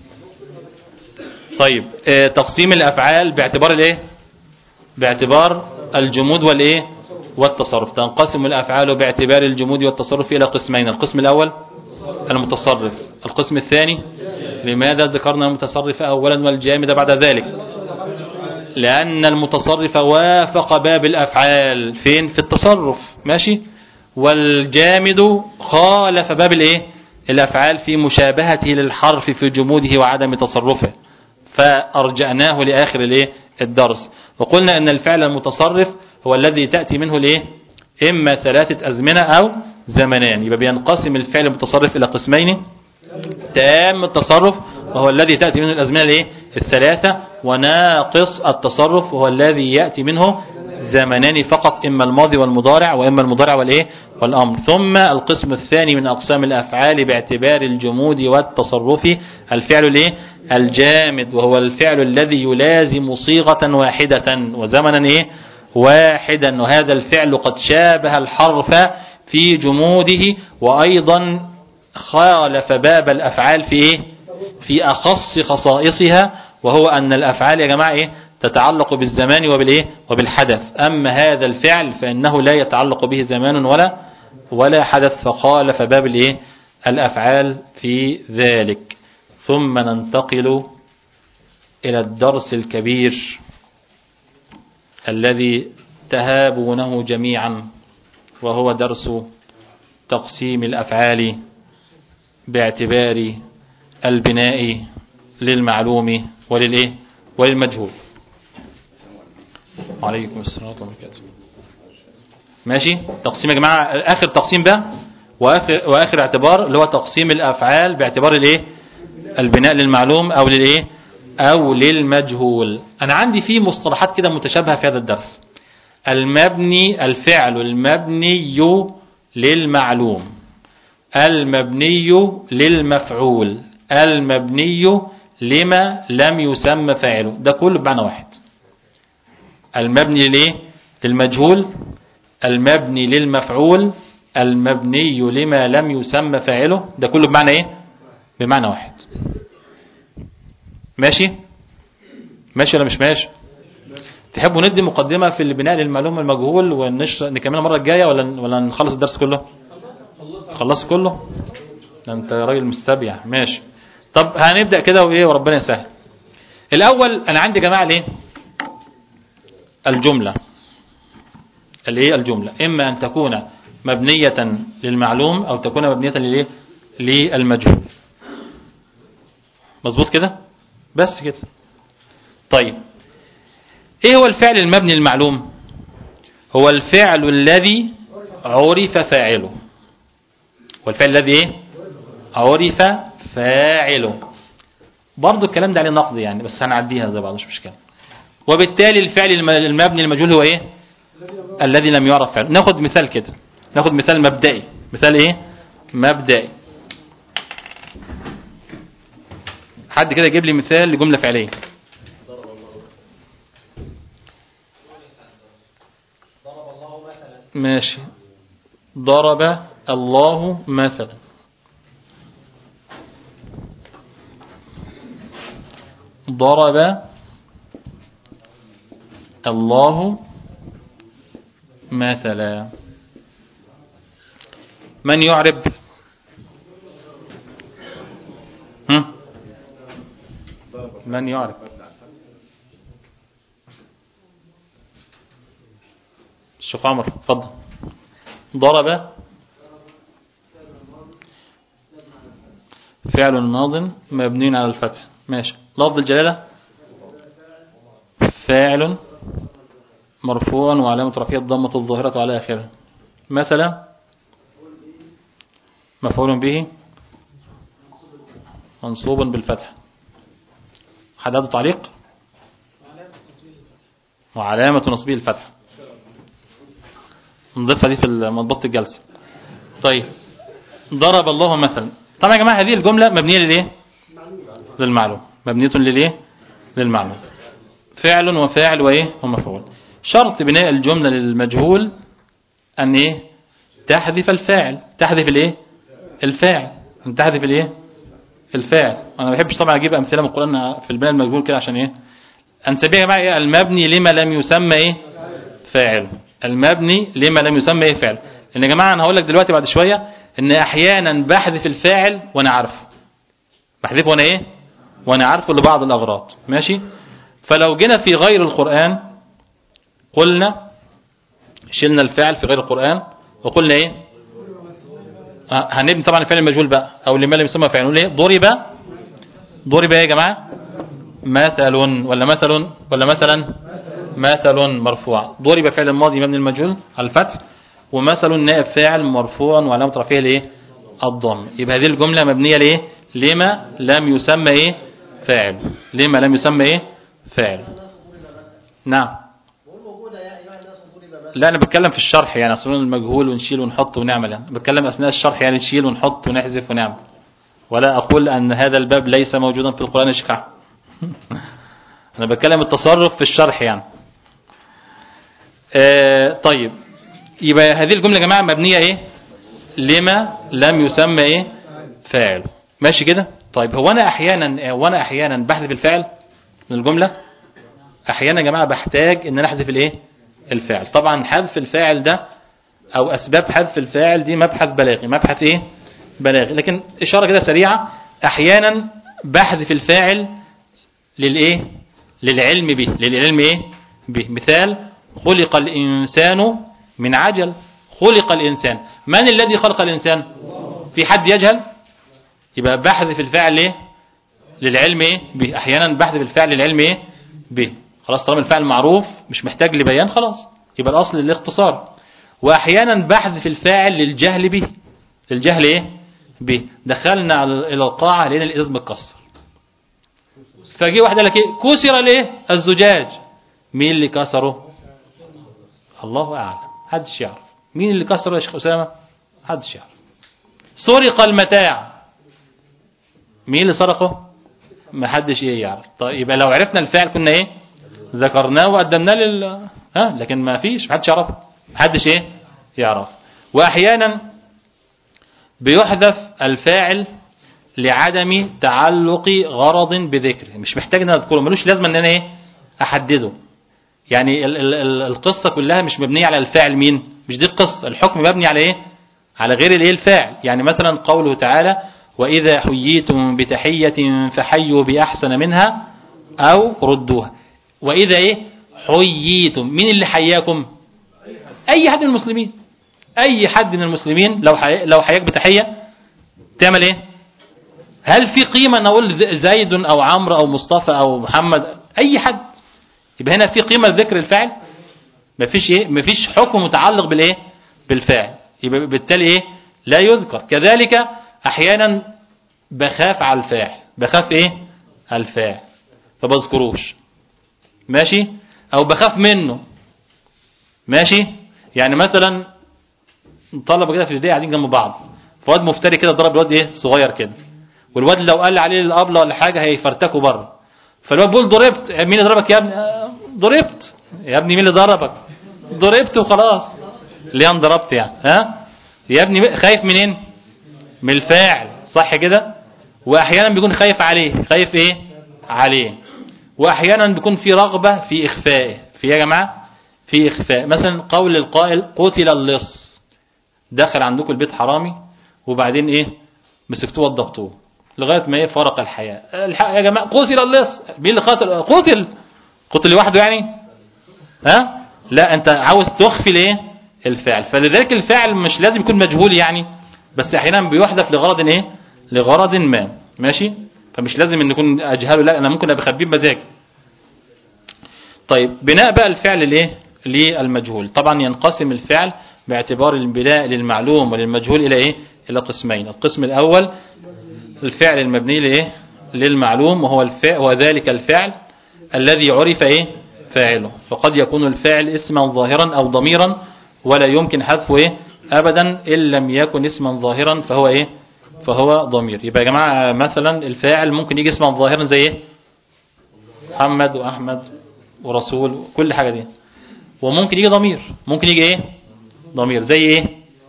طيب اه تقسيم الأفعال باعتبار الايه باعتبار الجمود والايه والتصرف تنقسم الافعال باعتبار الجمود والتصرف الى قسمين القسم الاول المتصرف القسم الثاني لماذا ذكرنا المتصرف اولا والجامد بعد ذلك لان المتصرف وافق باب الافعال فين في التصرف ماشي والجامد خالف باب الايه الافعال في مشابهته للحرف في جموده وعدم تصرفه فارجعناه لاخر الايه الدرس وقلنا ان الفعل المتصرف هو الذي تأتي منه الايه إما ثلاثة أزمنة أو زمنان يبقى بينقسم الفعل المتصرف إلى قسمين تام التصرف وهو الذي تأتي منه الأزمنة الايه الثلاثة وناقص التصرف وهو الذي يأتي منه زمنان فقط إما الماضي والمضارع وإما المضارع والإيه والأمر ثم القسم الثاني من أقسام الأفعال باعتبار الجمود والتصرف الفعل الإيه الجامد وهو الفعل الذي يلازم صيغة واحدة وزمنا إيه واحدا وهذا الفعل قد شابه الحرف في جموده وأيضا خالف باب الأفعال في إيه في أخص خصائصها وهو أن الأفعال يا جماعة إيه تتعلق بالزمان وبالإيه وبالحدث أما هذا الفعل فإنه لا يتعلق به زمان ولا ولا حدث فخالف باب الإيه الأفعال في ذلك ثم ننتقل إلى الدرس الكبير الذي تهابونه جميعا وهو درس تقسيم الأفعال باعتبار البناء للمعلوم وللإيه وللمجهول وعليكم السلام ورحمة الله وبركاته ماشي تقسيم يا جماعة آخر تقسيم بقى وآخر, وآخر اعتبار اللي هو تقسيم الأفعال باعتبار الإيه البناء للمعلوم أو للإيه أو للمجهول أنا عندي فيه مصطلحات كده متشابهة في هذا الدرس المبني الفعل المبني للمعلوم المبني للمفعول المبني لما لم يسمى فاعله ده كله بمعنى واحد المبني ليه للمجهول المبني للمفعول المبني لما لم يسمى فاعله ده كله بمعنى ايه بمعنى واحد ماشي ماشي ولا مش ماشي تحبوا ندي مقدمة في البناء للمعلومة المجهول ونشر نكملها المرة الجاية ولا ولا نخلص الدرس كله خلص كله ده انت راجل مستبيع ماشي طب هنبدأ كده وايه وربنا يسهل الاول انا عندي يا جماعه ليه الجملة الايه الجملة اما ان تكون مبنية للمعلوم او تكون مبنية للايه للمجهول مظبوط كده بس كده طيب ايه هو الفعل المبني للمعلوم هو الفعل الذي عرف فاعله والفعل الذي ايه عرف فاعله برضو الكلام ده عليه نقد يعني بس هنعديها زي بعض مش مشكله وبالتالي الفعل الم- المبني المجهول هو ايه الذي لم يعرف فعله ناخد مثال كده ناخد مثال مبدئي مثال ايه مبدئي حد كده يجيب لي مثال لجملة فعلية ماشي ضرب الله مثلا ضرب الله مثلا من يعرب هم؟ من يعرف الشيخ عمر اتفضل ضرب فعل ماض مبني على الفتح ماشي لفظ الجلالة فاعل مرفوع وعلامة رفعه الضمة الظاهرة على آخره مثلا مفعول به منصوب بالفتح حد عنده تعليق وعلامة نصبه الفتح نضيفها دي في مضبط الجلسة طيب ضرب الله مثلا طبعا يا جماعة هذه الجملة مبنية للإيه للمعلوم مبنية للإيه للمعلوم فعل وفاعل وإيه ومفعول شرط بناء الجملة للمجهول أن إيه تحذف الفاعل تحذف الإيه الفاعل أن تحذف الإيه الفاعل أنا ما بحبش طبعا أجيب أمثلة من القرآن في البناء المجهول كده عشان إيه أنسبيها يا جماعة إيه المبني لما لم يسمى إيه فاعل المبني لما لم يسمى إيه فاعل إن يا جماعة أنا هقول لك دلوقتي بعد شوية إن أحيانا بحذف الفاعل وأنا عارفه بحذفه وأنا إيه وأنا عارفه لبعض الأغراض ماشي فلو جينا في غير القرآن قلنا شلنا الفعل في غير القرآن وقلنا ايه آه، هنبني طبعا الفعل المجهول بقى او لما لم يسمى فعل نقول ايه ضرب ضرب ايه يا جماعه مثل ولا مثل ولا مثلا مثل مرفوع ضرب فعل الماضي مبني المجهول على الفتح ومثل النائب فاعل مرفوع وعلامة رفعه الايه الضم يبقى هذه الجملة مبنية ليه لما لم يسمى ايه فاعل لما لم يسمى ايه فاعل نعم بقول موجودة يا أيها الناس كونوا إماما لا انا بتكلم في الشرح يعني اصلا المجهول ونشيل ونحط ونعمل يعني. بتكلم اثناء الشرح يعني نشيل ونحط ونحذف ونعمل ولا اقول ان هذا الباب ليس موجودا في القرآن اشكع انا بتكلم التصرف في الشرح يعني آه طيب يبقى هذه الجملة يا جماعة مبنية ايه لما لم يسمى ايه فاعل ماشي كده طيب هو انا احيانا وانا احيانا بحذف الفعل من الجملة احيانا يا جماعة بحتاج ان انا احذف الايه الفاعل طبعا حذف الفاعل ده او اسباب حذف الفاعل دي مبحث بلاغي مبحث ايه بلاغي لكن اشارة كده سريعة احيانا بحذف الفاعل للايه للعلم به للعلم ايه به مثال خلق الانسان من عجل خلق الانسان من الذي خلق الانسان في حد يجهل يبقى بحذف الفاعل ايه للعلم ايه به احيانا بحذف الفعل للعلم ايه به خلاص طالما الفعل معروف مش محتاج لبيان خلاص يبقى الاصل الاختصار واحيانا بحذف الفاعل للجهل به للجهل ايه به دخلنا على- الى القاعه لقينا الازاز متكسر فجي واحد قال لك ايه كسر الايه الزجاج مين اللي كسره الله اعلم محدش يعرف مين اللي كسره يا شيخ اسامه محدش يعرف سرق المتاع مين اللي سرقه ما حدش ايه يعرف طيب يبقى لو عرفنا الفعل كنا ايه ذكرناه وقدمناه لل ها لكن ما فيش محدش يعرف محدش ايه يعرف واحيانا بيحذف الفاعل لعدم تعلق غرض بذكره مش محتاج ان انا اذكره ملوش لازمه ان انا ايه احدده يعني ال ال ال القصه كلها مش مبنيه على الفاعل مين مش دي القصه الحكم مبني على ايه على غير الايه الفاعل يعني مثلا قوله تعالى واذا حييتم بتحيه فحيوا باحسن منها او ردوها واذا ايه حييتم مين اللي حياكم اي حد من المسلمين اي حد من المسلمين لو حي... لو حياك بتحيه تعمل ايه هل في قيمه ان اقول ز- زيد او عمرو او مصطفى او محمد اي حد يبقى هنا في قيمه لذكر الفاعل مفيش ايه مفيش حكم متعلق بالايه بالفاعل يبقى بالتالي ايه لا يذكر كذلك احيانا بخاف على الفاعل بخاف ايه الفاعل فبذكروش ماشي او بخاف منه ماشي يعني مثلا طلبه كده في البدايه قاعدين جنب بعض فواد مفتري كده ضرب الواد ايه صغير كده والواد لو قال عليه الابله ولا حاجه هيفرتكه بره فالواد بيقول ضربت مين اللي ضربك يا ابني آه، ضربت يا ابني مين اللي ضربك ضربت وخلاص ليه انا ضربت يعني ها يا ابني خايف منين من الفاعل صح كده واحيانا بيكون خايف عليه خايف ايه عليه واحيانا بيكون في رغبه في اخفائه في إيه يا جماعه في اخفاء مثلا قول القائل قتل اللص دخل عندكم البيت حرامي وبعدين ايه مسكتوه وضبطوه لغايه ما ايه فرق الحياه الحق يا جماعه قتل اللص مين اللي قتل قتل قتل لوحده يعني ها لا انت عاوز تخفي الايه الفعل فلذلك الفعل مش لازم يكون مجهول يعني بس احيانا بيحذف لغرض ايه لغرض ما ماشي فمش لازم ان يكون اجهله لا انا ممكن ابقى اخبيه بمزاج طيب بناء بقى الفعل الايه للمجهول طبعا ينقسم الفعل باعتبار البناء للمعلوم وللمجهول الى ايه الى قسمين القسم الاول الفعل المبني لايه للمعلوم وهو الفعل وذلك الفعل الذي عرف ايه فاعله فقد يكون الفاعل اسما ظاهرا او ضميرا ولا يمكن حذفه ايه ابدا ان لم يكن اسما ظاهرا فهو ايه فهو ضمير يبقى يا جماعه مثلا الفاعل ممكن يجي اسما ظاهرا زي ايه محمد واحمد ورسول كل حاجه دي وممكن يجي ضمير ممكن يجي ايه ضمير زي ايه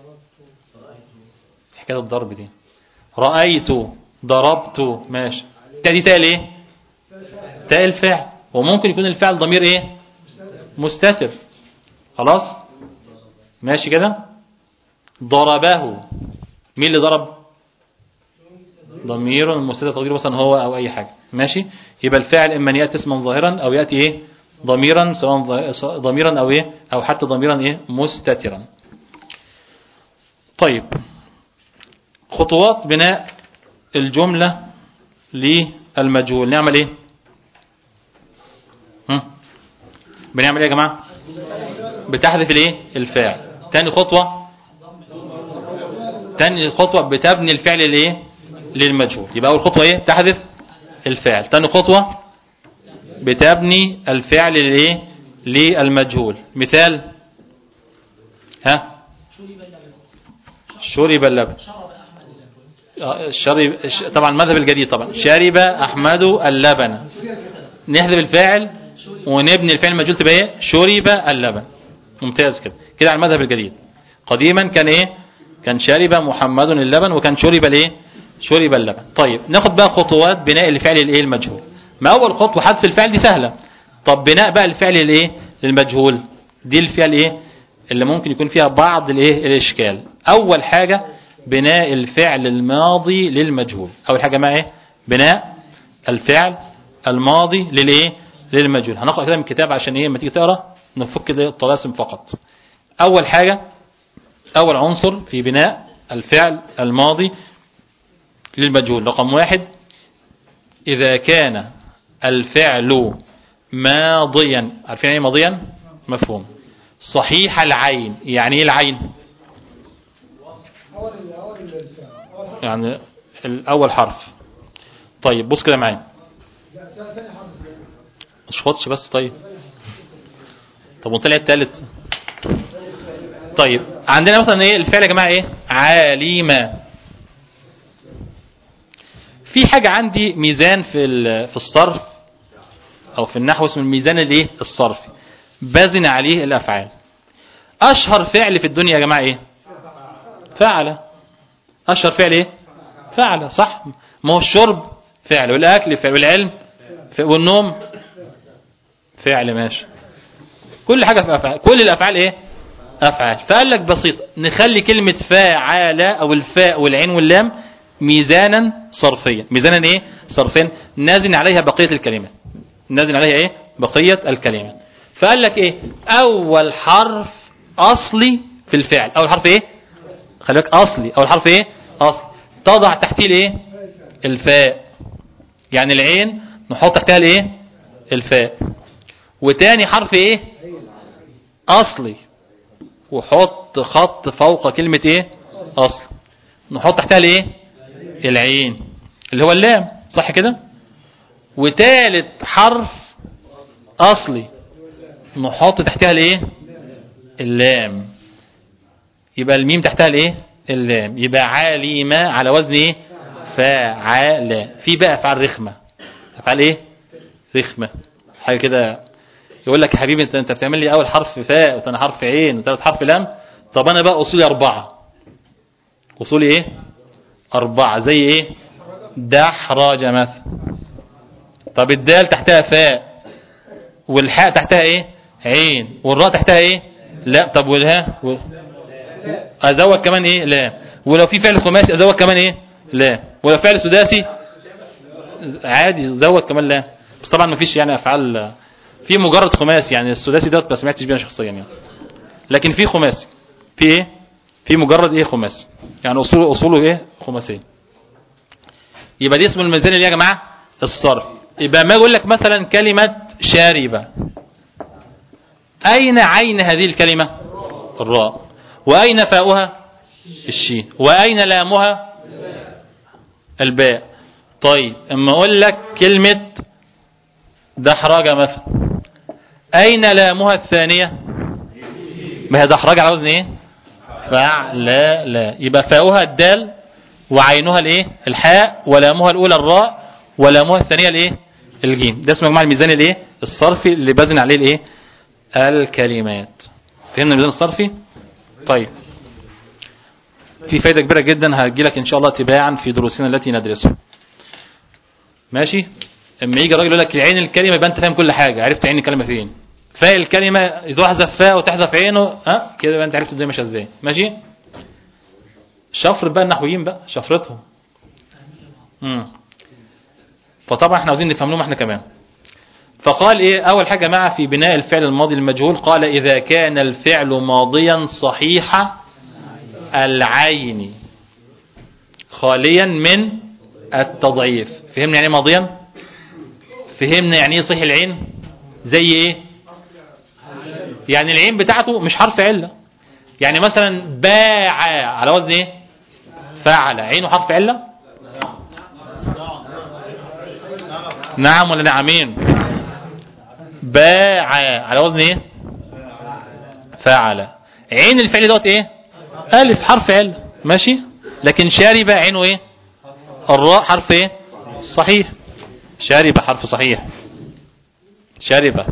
حكايه الضرب دي رايت ضربت ماشي تاء دي تاء الايه تاء الفعل وممكن يكون الفعل ضمير ايه مستتر خلاص ماشي كده ضربه مين اللي ضرب ضمير مستتر تقديره مثلا هو او اي حاجه ماشي يبقى الفاعل اما ان ياتي اسما ظاهرا او ياتي ايه ضميرا سواء ض- ضميرا او ايه او حتى ضميرا ايه مستترا طيب خطوات بناء الجملة للمجهول نعمل ايه هم؟ بنعمل ايه يا جماعة بتحذف الايه الفاعل تاني خطوة تاني خطوة بتبني الفعل الايه للمجهول يبقى اول خطوة ايه تحذف الفعل تاني خطوة بتبني الفعل للايه للمجهول مثال ها شرب اللبن آه، شرب ش- طبعا المذهب الجديد طبعا شرب احمد اللبن نحذف الفاعل ونبني الفعل المجهول تبقى ايه شرب اللبن ممتاز كده كده على المذهب الجديد قديما كان ايه كان شرب محمد اللبن وكان شرب الايه شرب اللبن طيب ناخد بقى خطوات بناء الفعل الايه المجهول ما اول خطوه حذف الفعل دي سهله طب بناء بقى الفعل الايه للمجهول دي الفعل ايه اللي ممكن يكون فيها بعض الايه الاشكال اول حاجه بناء الفعل الماضي للمجهول اول حاجه ما ايه بناء الفعل الماضي للايه للمجهول هنقرا كده من الكتاب عشان ايه لما تيجي تقرا نفك كده الطلاسم فقط اول حاجه اول عنصر في بناء الفعل الماضي للمجهول رقم واحد إذا كان الفعل ماضيا عارفين ايه ماضيا مفهوم صحيح العين يعني ايه العين يعني الأول حرف طيب بص كده معايا مش خدش بس طيب طب وطلع التالت طيب عندنا مثلا ايه الفعل يا جماعه ايه عالما في حاجة عندي ميزان في ال- في الصرف او في النحو اسمه الميزان الايه الصرفي بزن عليه الافعال اشهر فعل في الدنيا يا جماعه ايه فعل اشهر فعل ايه فعل صح ما هو الشرب فعل والاكل فعل والعلم فعل والنوم فعل ماشي كل حاجه في افعال كل الافعال ايه افعال فقال لك بسيط نخلي كلمه فاعل او الفاء والعين واللام ميزانا صرفيا ميزانا ايه صرفيا نازن عليها بقيه الكلمات نازن عليها ايه بقيه الكلمات فقال لك ايه اول حرف اصلي في الفعل اول حرف ايه خلي بالك اصلي اول حرف ايه اصلي تضع تحتيه الايه الفاء يعني العين نحط تحتها الايه الفاء وتاني حرف ايه اصلي وحط خط فوق كلمة ايه اصل نحط تحتها الايه العين اللي هو اللام صح كده وتالت حرف اصلي نحط تحتها الايه اللام يبقى الميم تحتها الايه اللام يبقى عالمة على وزن ايه فعال في بقى افعال رخمة افعال ايه رخمة حاجة كده يقول لك يا حبيبي انت انت بتعمل لي اول حرف فاء وثاني حرف عين وثالث حرف لام طب انا بقى اصولي اربعة اصولي ايه اربعة زي ايه دحرج مثلا طب الدال تحتها فاء والحاء تحتها ايه عين والراء تحتها ايه لا طب والها و... ازود كمان ايه لا ولو في فعل خماسي ازود كمان ايه لا ولو فعل سداسي عادي زود كمان لا بس طبعا ما فيش يعني افعال في مجرد خماسي يعني السداسي دوت ما سمعتش بيها شخصيا يعني لكن في خماسي في ايه في مجرد ايه خماسي يعني اصوله اصوله ايه خماسيه يبقى دي اسم الميزان اللي يا جماعه الصرف يبقى ما اقول لك مثلا كلمه شاربه اين عين هذه الكلمه الراء واين فاؤها الشين واين لامها الباء طيب اما اقول لك كلمه دحرجه مثلا أين لامها الثانية ما هي دحرجة على وزن إيه فعل لا يبقى فاؤها الدال وعينها الإيه الحاء ولامها الأولى الراء ولامها الثانية الإيه الجيم ده اسمه يا جماعة الميزان الإيه الصرفي اللي بزن عليه الإيه الكلمات فهمنا الميزان الصرفي طيب في فايدة كبيرة جدا هتجي لك إن شاء الله تباعا في دروسنا التي ندرسها ماشي اما يجي الراجل يقول لك عين الكلمه يبقى انت فاهم كل حاجه عرفت عين الكلمه فين فاء الكلمه تحذف فاء وتحذف عينه ها كده يبقى انت عرفت الدنيا ماشيه ازاي ماشي شفر بقى النحويين بقى شفرتهم امم فطبعا احنا عاوزين نفهم لهم احنا كمان فقال ايه اول حاجه مع في بناء الفعل الماضي المجهول قال اذا كان الفعل ماضيا صحيح العين خاليا من التضعيف فهمنا يعني ايه ماضيا فهمنا يعني ايه صحيح العين زي ايه يعني العين بتاعته مش حرف علة يعني مثلا باع على وزن ايه فعل عينه حرف علة نعم ولا نعمين باع على وزن ايه فعل عين الفعل دوت ايه الف حرف علة ماشي لكن شارب عينه ايه الراء حرف ايه صحيح شارب حرف صحيح شارب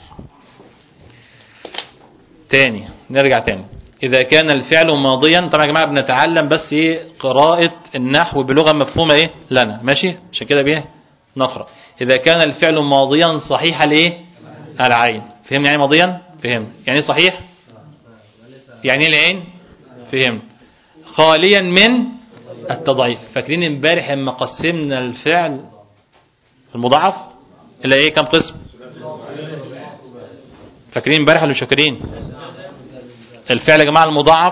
تاني نرجع تاني إذا كان الفعل ماضيا طبعا يا جماعة بنتعلم بس إيه قراءة النحو بلغة مفهومة إيه لنا ماشي عشان كده بيه نقرأ إذا كان الفعل ماضيا صحيح الإيه العين فهمني يعني ماضيا فهم يعني إيه صحيح يعني إيه العين فهم خاليا من التضعيف فاكرين امبارح لما قسمنا الفعل المضاعف إلى إيه كم قسم فاكرين امبارح ولا مش فاكرين الفعل يا جماعه المضاعف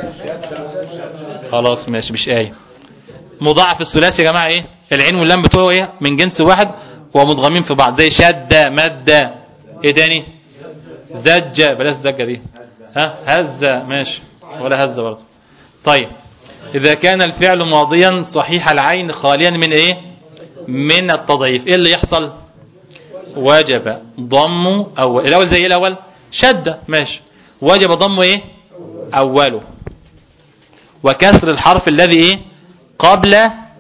خلاص ماشي مش آية مضاعف الثلاثي يا جماعه ايه العين واللام بتوعه ايه من جنس واحد ومدغمين في بعض زي شد مد ايه تاني زج بلاش زجه دي ها هز ماشي ولا هز برضه طيب اذا كان الفعل ماضيا صحيح العين خاليا من ايه من التضعيف ايه اللي يحصل وجب ضم أول الأول زي إيه الأول شدة ماشي وجب ضم إيه أوله وكسر الحرف الذي إيه قبل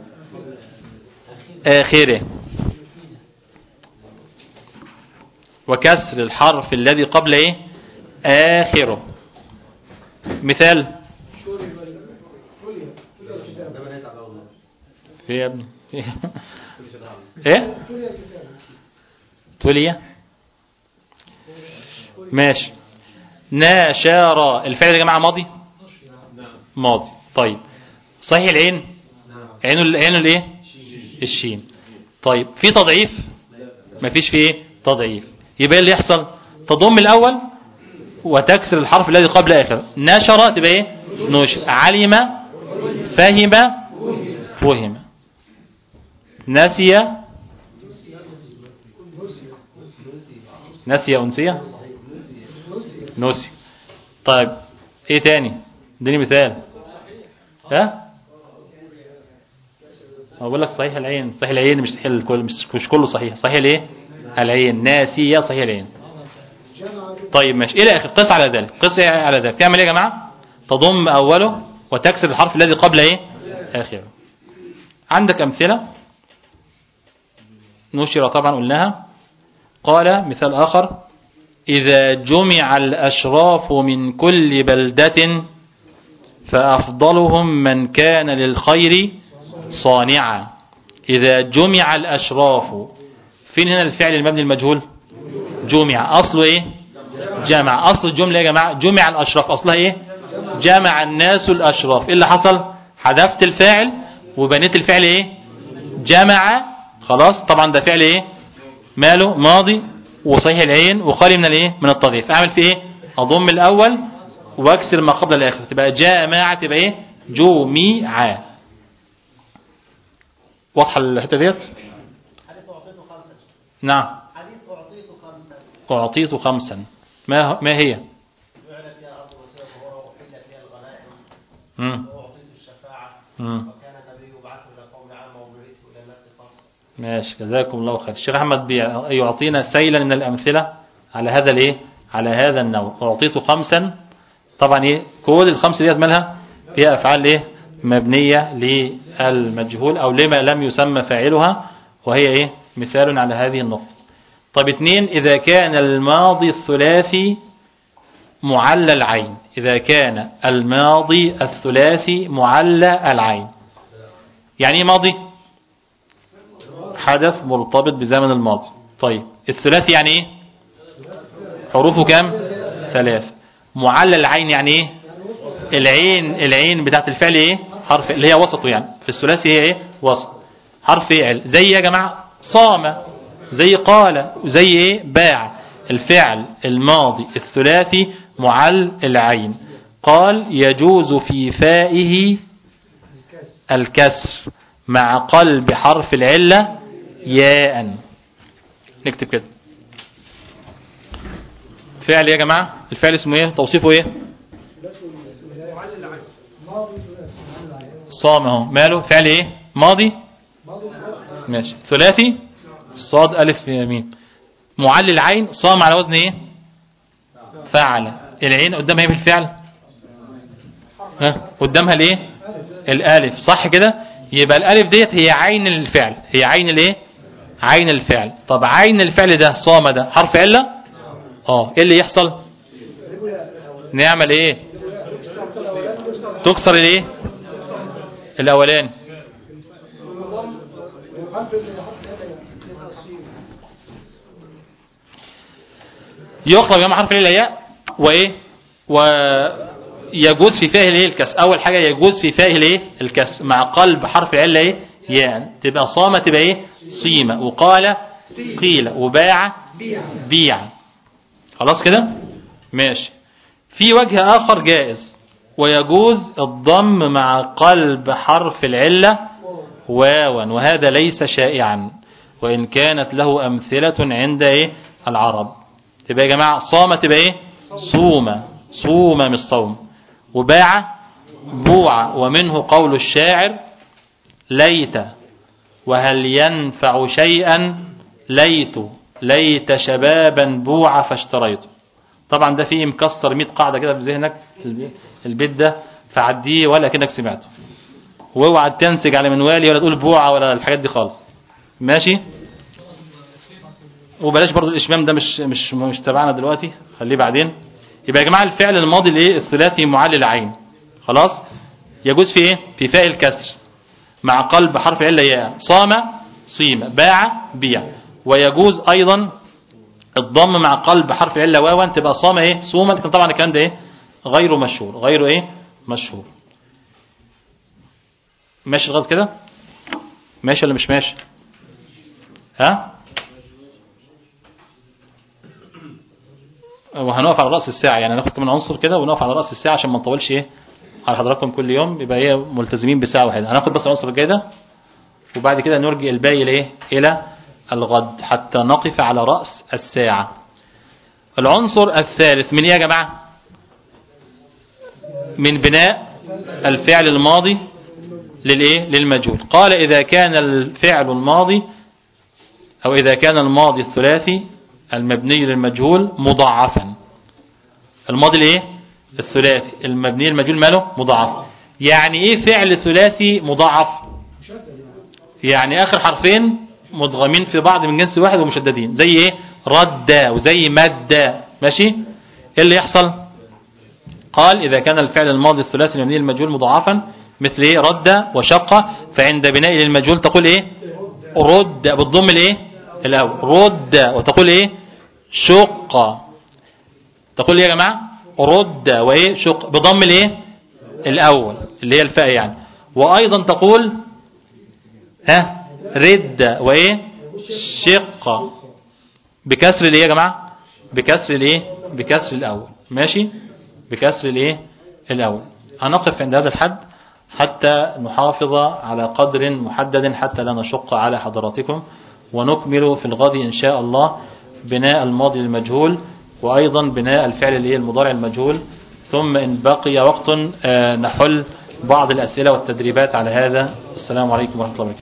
آخره وكسر الحرف الذي قبل إيه آخره مثال ده ما هيتعب والله في يا ابني في ايه تولية ماشي ناشر الفعل يا جماعة ماضي ماضي طيب صحيح العين عينه عينه الايه الشين طيب في تضعيف مفيش فيه ايه تضعيف يبقى إيه اللي يحصل تضم الاول وتكسر الحرف الذي قبل اخر نشر تبقى ايه نشر علم فهم فهم نسي نسي أنسية نسي طيب ايه تاني اديني مثال ها ما بقول لك صحيح العين صحيح العين مش صحيح الكل مش, مش كله صحيح صحيح الايه العين ناسية صحيح العين طيب ماشي الى اخر قس على ذلك قس على ذلك تعمل ايه يا جماعه تضم اوله وتكسر الحرف الذي قبل ايه اخره عندك امثله نشر طبعا قلناها قال مثال آخر إذا جمع الأشراف من كل بلدة فأفضلهم من كان للخير صانعا إذا جمع الأشراف فين هنا الفعل المبني المجهول جمع أصله إيه جمع أصل الجملة يا جماعة جمع الأشراف أصلها إيه جمع الناس الأشراف إيه اللي حصل حذفت الفاعل وبنيت الفعل إيه جمع خلاص طبعا ده فعل إيه ماله ماضي وصحيح العين وخالي من الايه من التضعيف اعمل في ايه اضم الاول واكسر ما قبل الاخر تبقى جامعة تبقى ايه جميع واضحه الحته ديت حديث أعطيته خمسة نعم حديث أعطيته خمسة اعطيت خمسا ما ما هي جعل فيها أرض وسيرة وأحل فيها الغنائم مم. وأعطيت الشفاعة مم. وكان النبي يبعث إلى قوم عامة وبعث إلى الناس خاصة ماشي جزاكم الله خير الشيخ احمد بي- يعطينا سيلا من الامثله على هذا الايه على هذا النوع اعطيت خمسا طبعا ايه كل الخمس ديت مالها فيها افعال ايه مبنيه للمجهول او لما لم يسمى فاعلها وهي ايه مثال على هذه النقطه طب اثنين اذا كان الماضي الثلاثي معلى العين اذا كان الماضي الثلاثي معلى العين يعني ايه ماضي حدث مرتبط بزمن الماضي طيب الثلاثي يعني ايه حروفه كام ثلاث معلل العين يعني ايه العين العين بتاعت الفعل ايه حرف اللي هي وسطه يعني في الثلاثي هي ايه وسط حرف ايه زي يا جماعه صام زي قال وزي ايه باع الفعل الماضي الثلاثي معل العين قال يجوز في فائه الكسر مع قلب حرف العلة ياء نكتب كده فعل يا جماعة الفعل اسمه ايه توصيفه ايه صام اهو ماله فعل ايه ماضي ماشي ثلاثي صاد الف يمين معلل عين صام على وزن ايه فعل العين قدامها ايه بالفعل ها قدامها الايه الالف صح كده يبقى الالف ديت هي عين الفعل هي عين الايه عين الفعل طب عين الفعل ده صام ده حرف عله اه ايه اللي يحصل نعمل ايه تكسر الايه الاولاني يخرج جمع حرف الياء وايه ويجوز في فاه الايه الكسر اول حاجه يجوز في فاه الايه الكسر مع قلب حرف العله ايه يعني تبقى صامه تبقى ايه صيمه وقال قيل وباع بيع خلاص كده ماشي في وجه اخر جائز ويجوز الضم مع قلب حرف العله واوا وهذا ليس شائعا وان كانت له امثله عند ايه العرب تبقى يا جماعة صام تبقى ايه صوم صوم من الصوم وباع بوع ومنه قول الشاعر ليت وهل ينفع شيئا ليت ليت شبابا بوع فاشتريته طبعا ده فيه مكسر 100 قاعدة كده في ذهنك البيت ده فعديه ولا كأنك سمعته واوعى تنسج على منوالي ولا تقول بوعة ولا الحاجات دي خالص ماشي وبلاش برضو الاشمام ده مش مش مش تبعنا دلوقتي خليه بعدين يبقى يا جماعه الفعل الماضي الايه الثلاثي معلل عين خلاص يجوز في ايه في فاء الكسر مع قلب حرف عله ياء صام صيم باع بيع ويجوز ايضا الضم مع قلب حرف عله واوا تبقى صام ايه صوم لكن طبعا الكلام ده ايه غير مشهور غير ايه مشهور ماشي لغايه كده ماشي ولا مش ماشي ها وهنقف على رأس الساعة يعني هناخد كمان عنصر كده ونقف على رأس الساعة عشان ما نطولش ايه على حضراتكم كل يوم يبقى ايه ملتزمين بساعة واحدة هناخد بس العنصر الجاي ده وبعد كده نرجع الباقي لايه الى الغد حتى نقف على رأس الساعة العنصر الثالث من ايه يا جماعة من بناء الفعل الماضي للايه للمجهول قال اذا كان الفعل الماضي او اذا كان الماضي الثلاثي المبني للمجهول مضاعفا الماضي الايه الثلاثي المبني للمجهول ماله مضاعف يعني ايه فعل ثلاثي مضاعف يعني اخر حرفين مدغمين في بعض من جنس واحد ومشددين زي ايه رد وزي مد ماشي ايه اللي يحصل قال اذا كان الفعل الماضي الثلاثي المبني للمجهول مضاعفا مثل ايه رد وشق فعند بناء للمجهول تقول ايه رد بالضم الايه الاول رد وتقول ايه شق تقول ايه يا جماعه رد وايه شق بضم الايه الاول اللي هي الفاء يعني وايضا تقول ها رد وايه شق بكسر الايه يا جماعه بكسر الايه بكسر الاول ماشي بكسر الايه الاول هنقف عند هذا الحد حتى نحافظ على قدر محدد حتى لا نشق على حضراتكم ونكمل في الغد إن شاء الله بناء الماضي المجهول وأيضا بناء الفعل اللي هي المضارع المجهول ثم إن بقي وقت نحل بعض الأسئلة والتدريبات على هذا السلام عليكم ورحمة الله وبركاته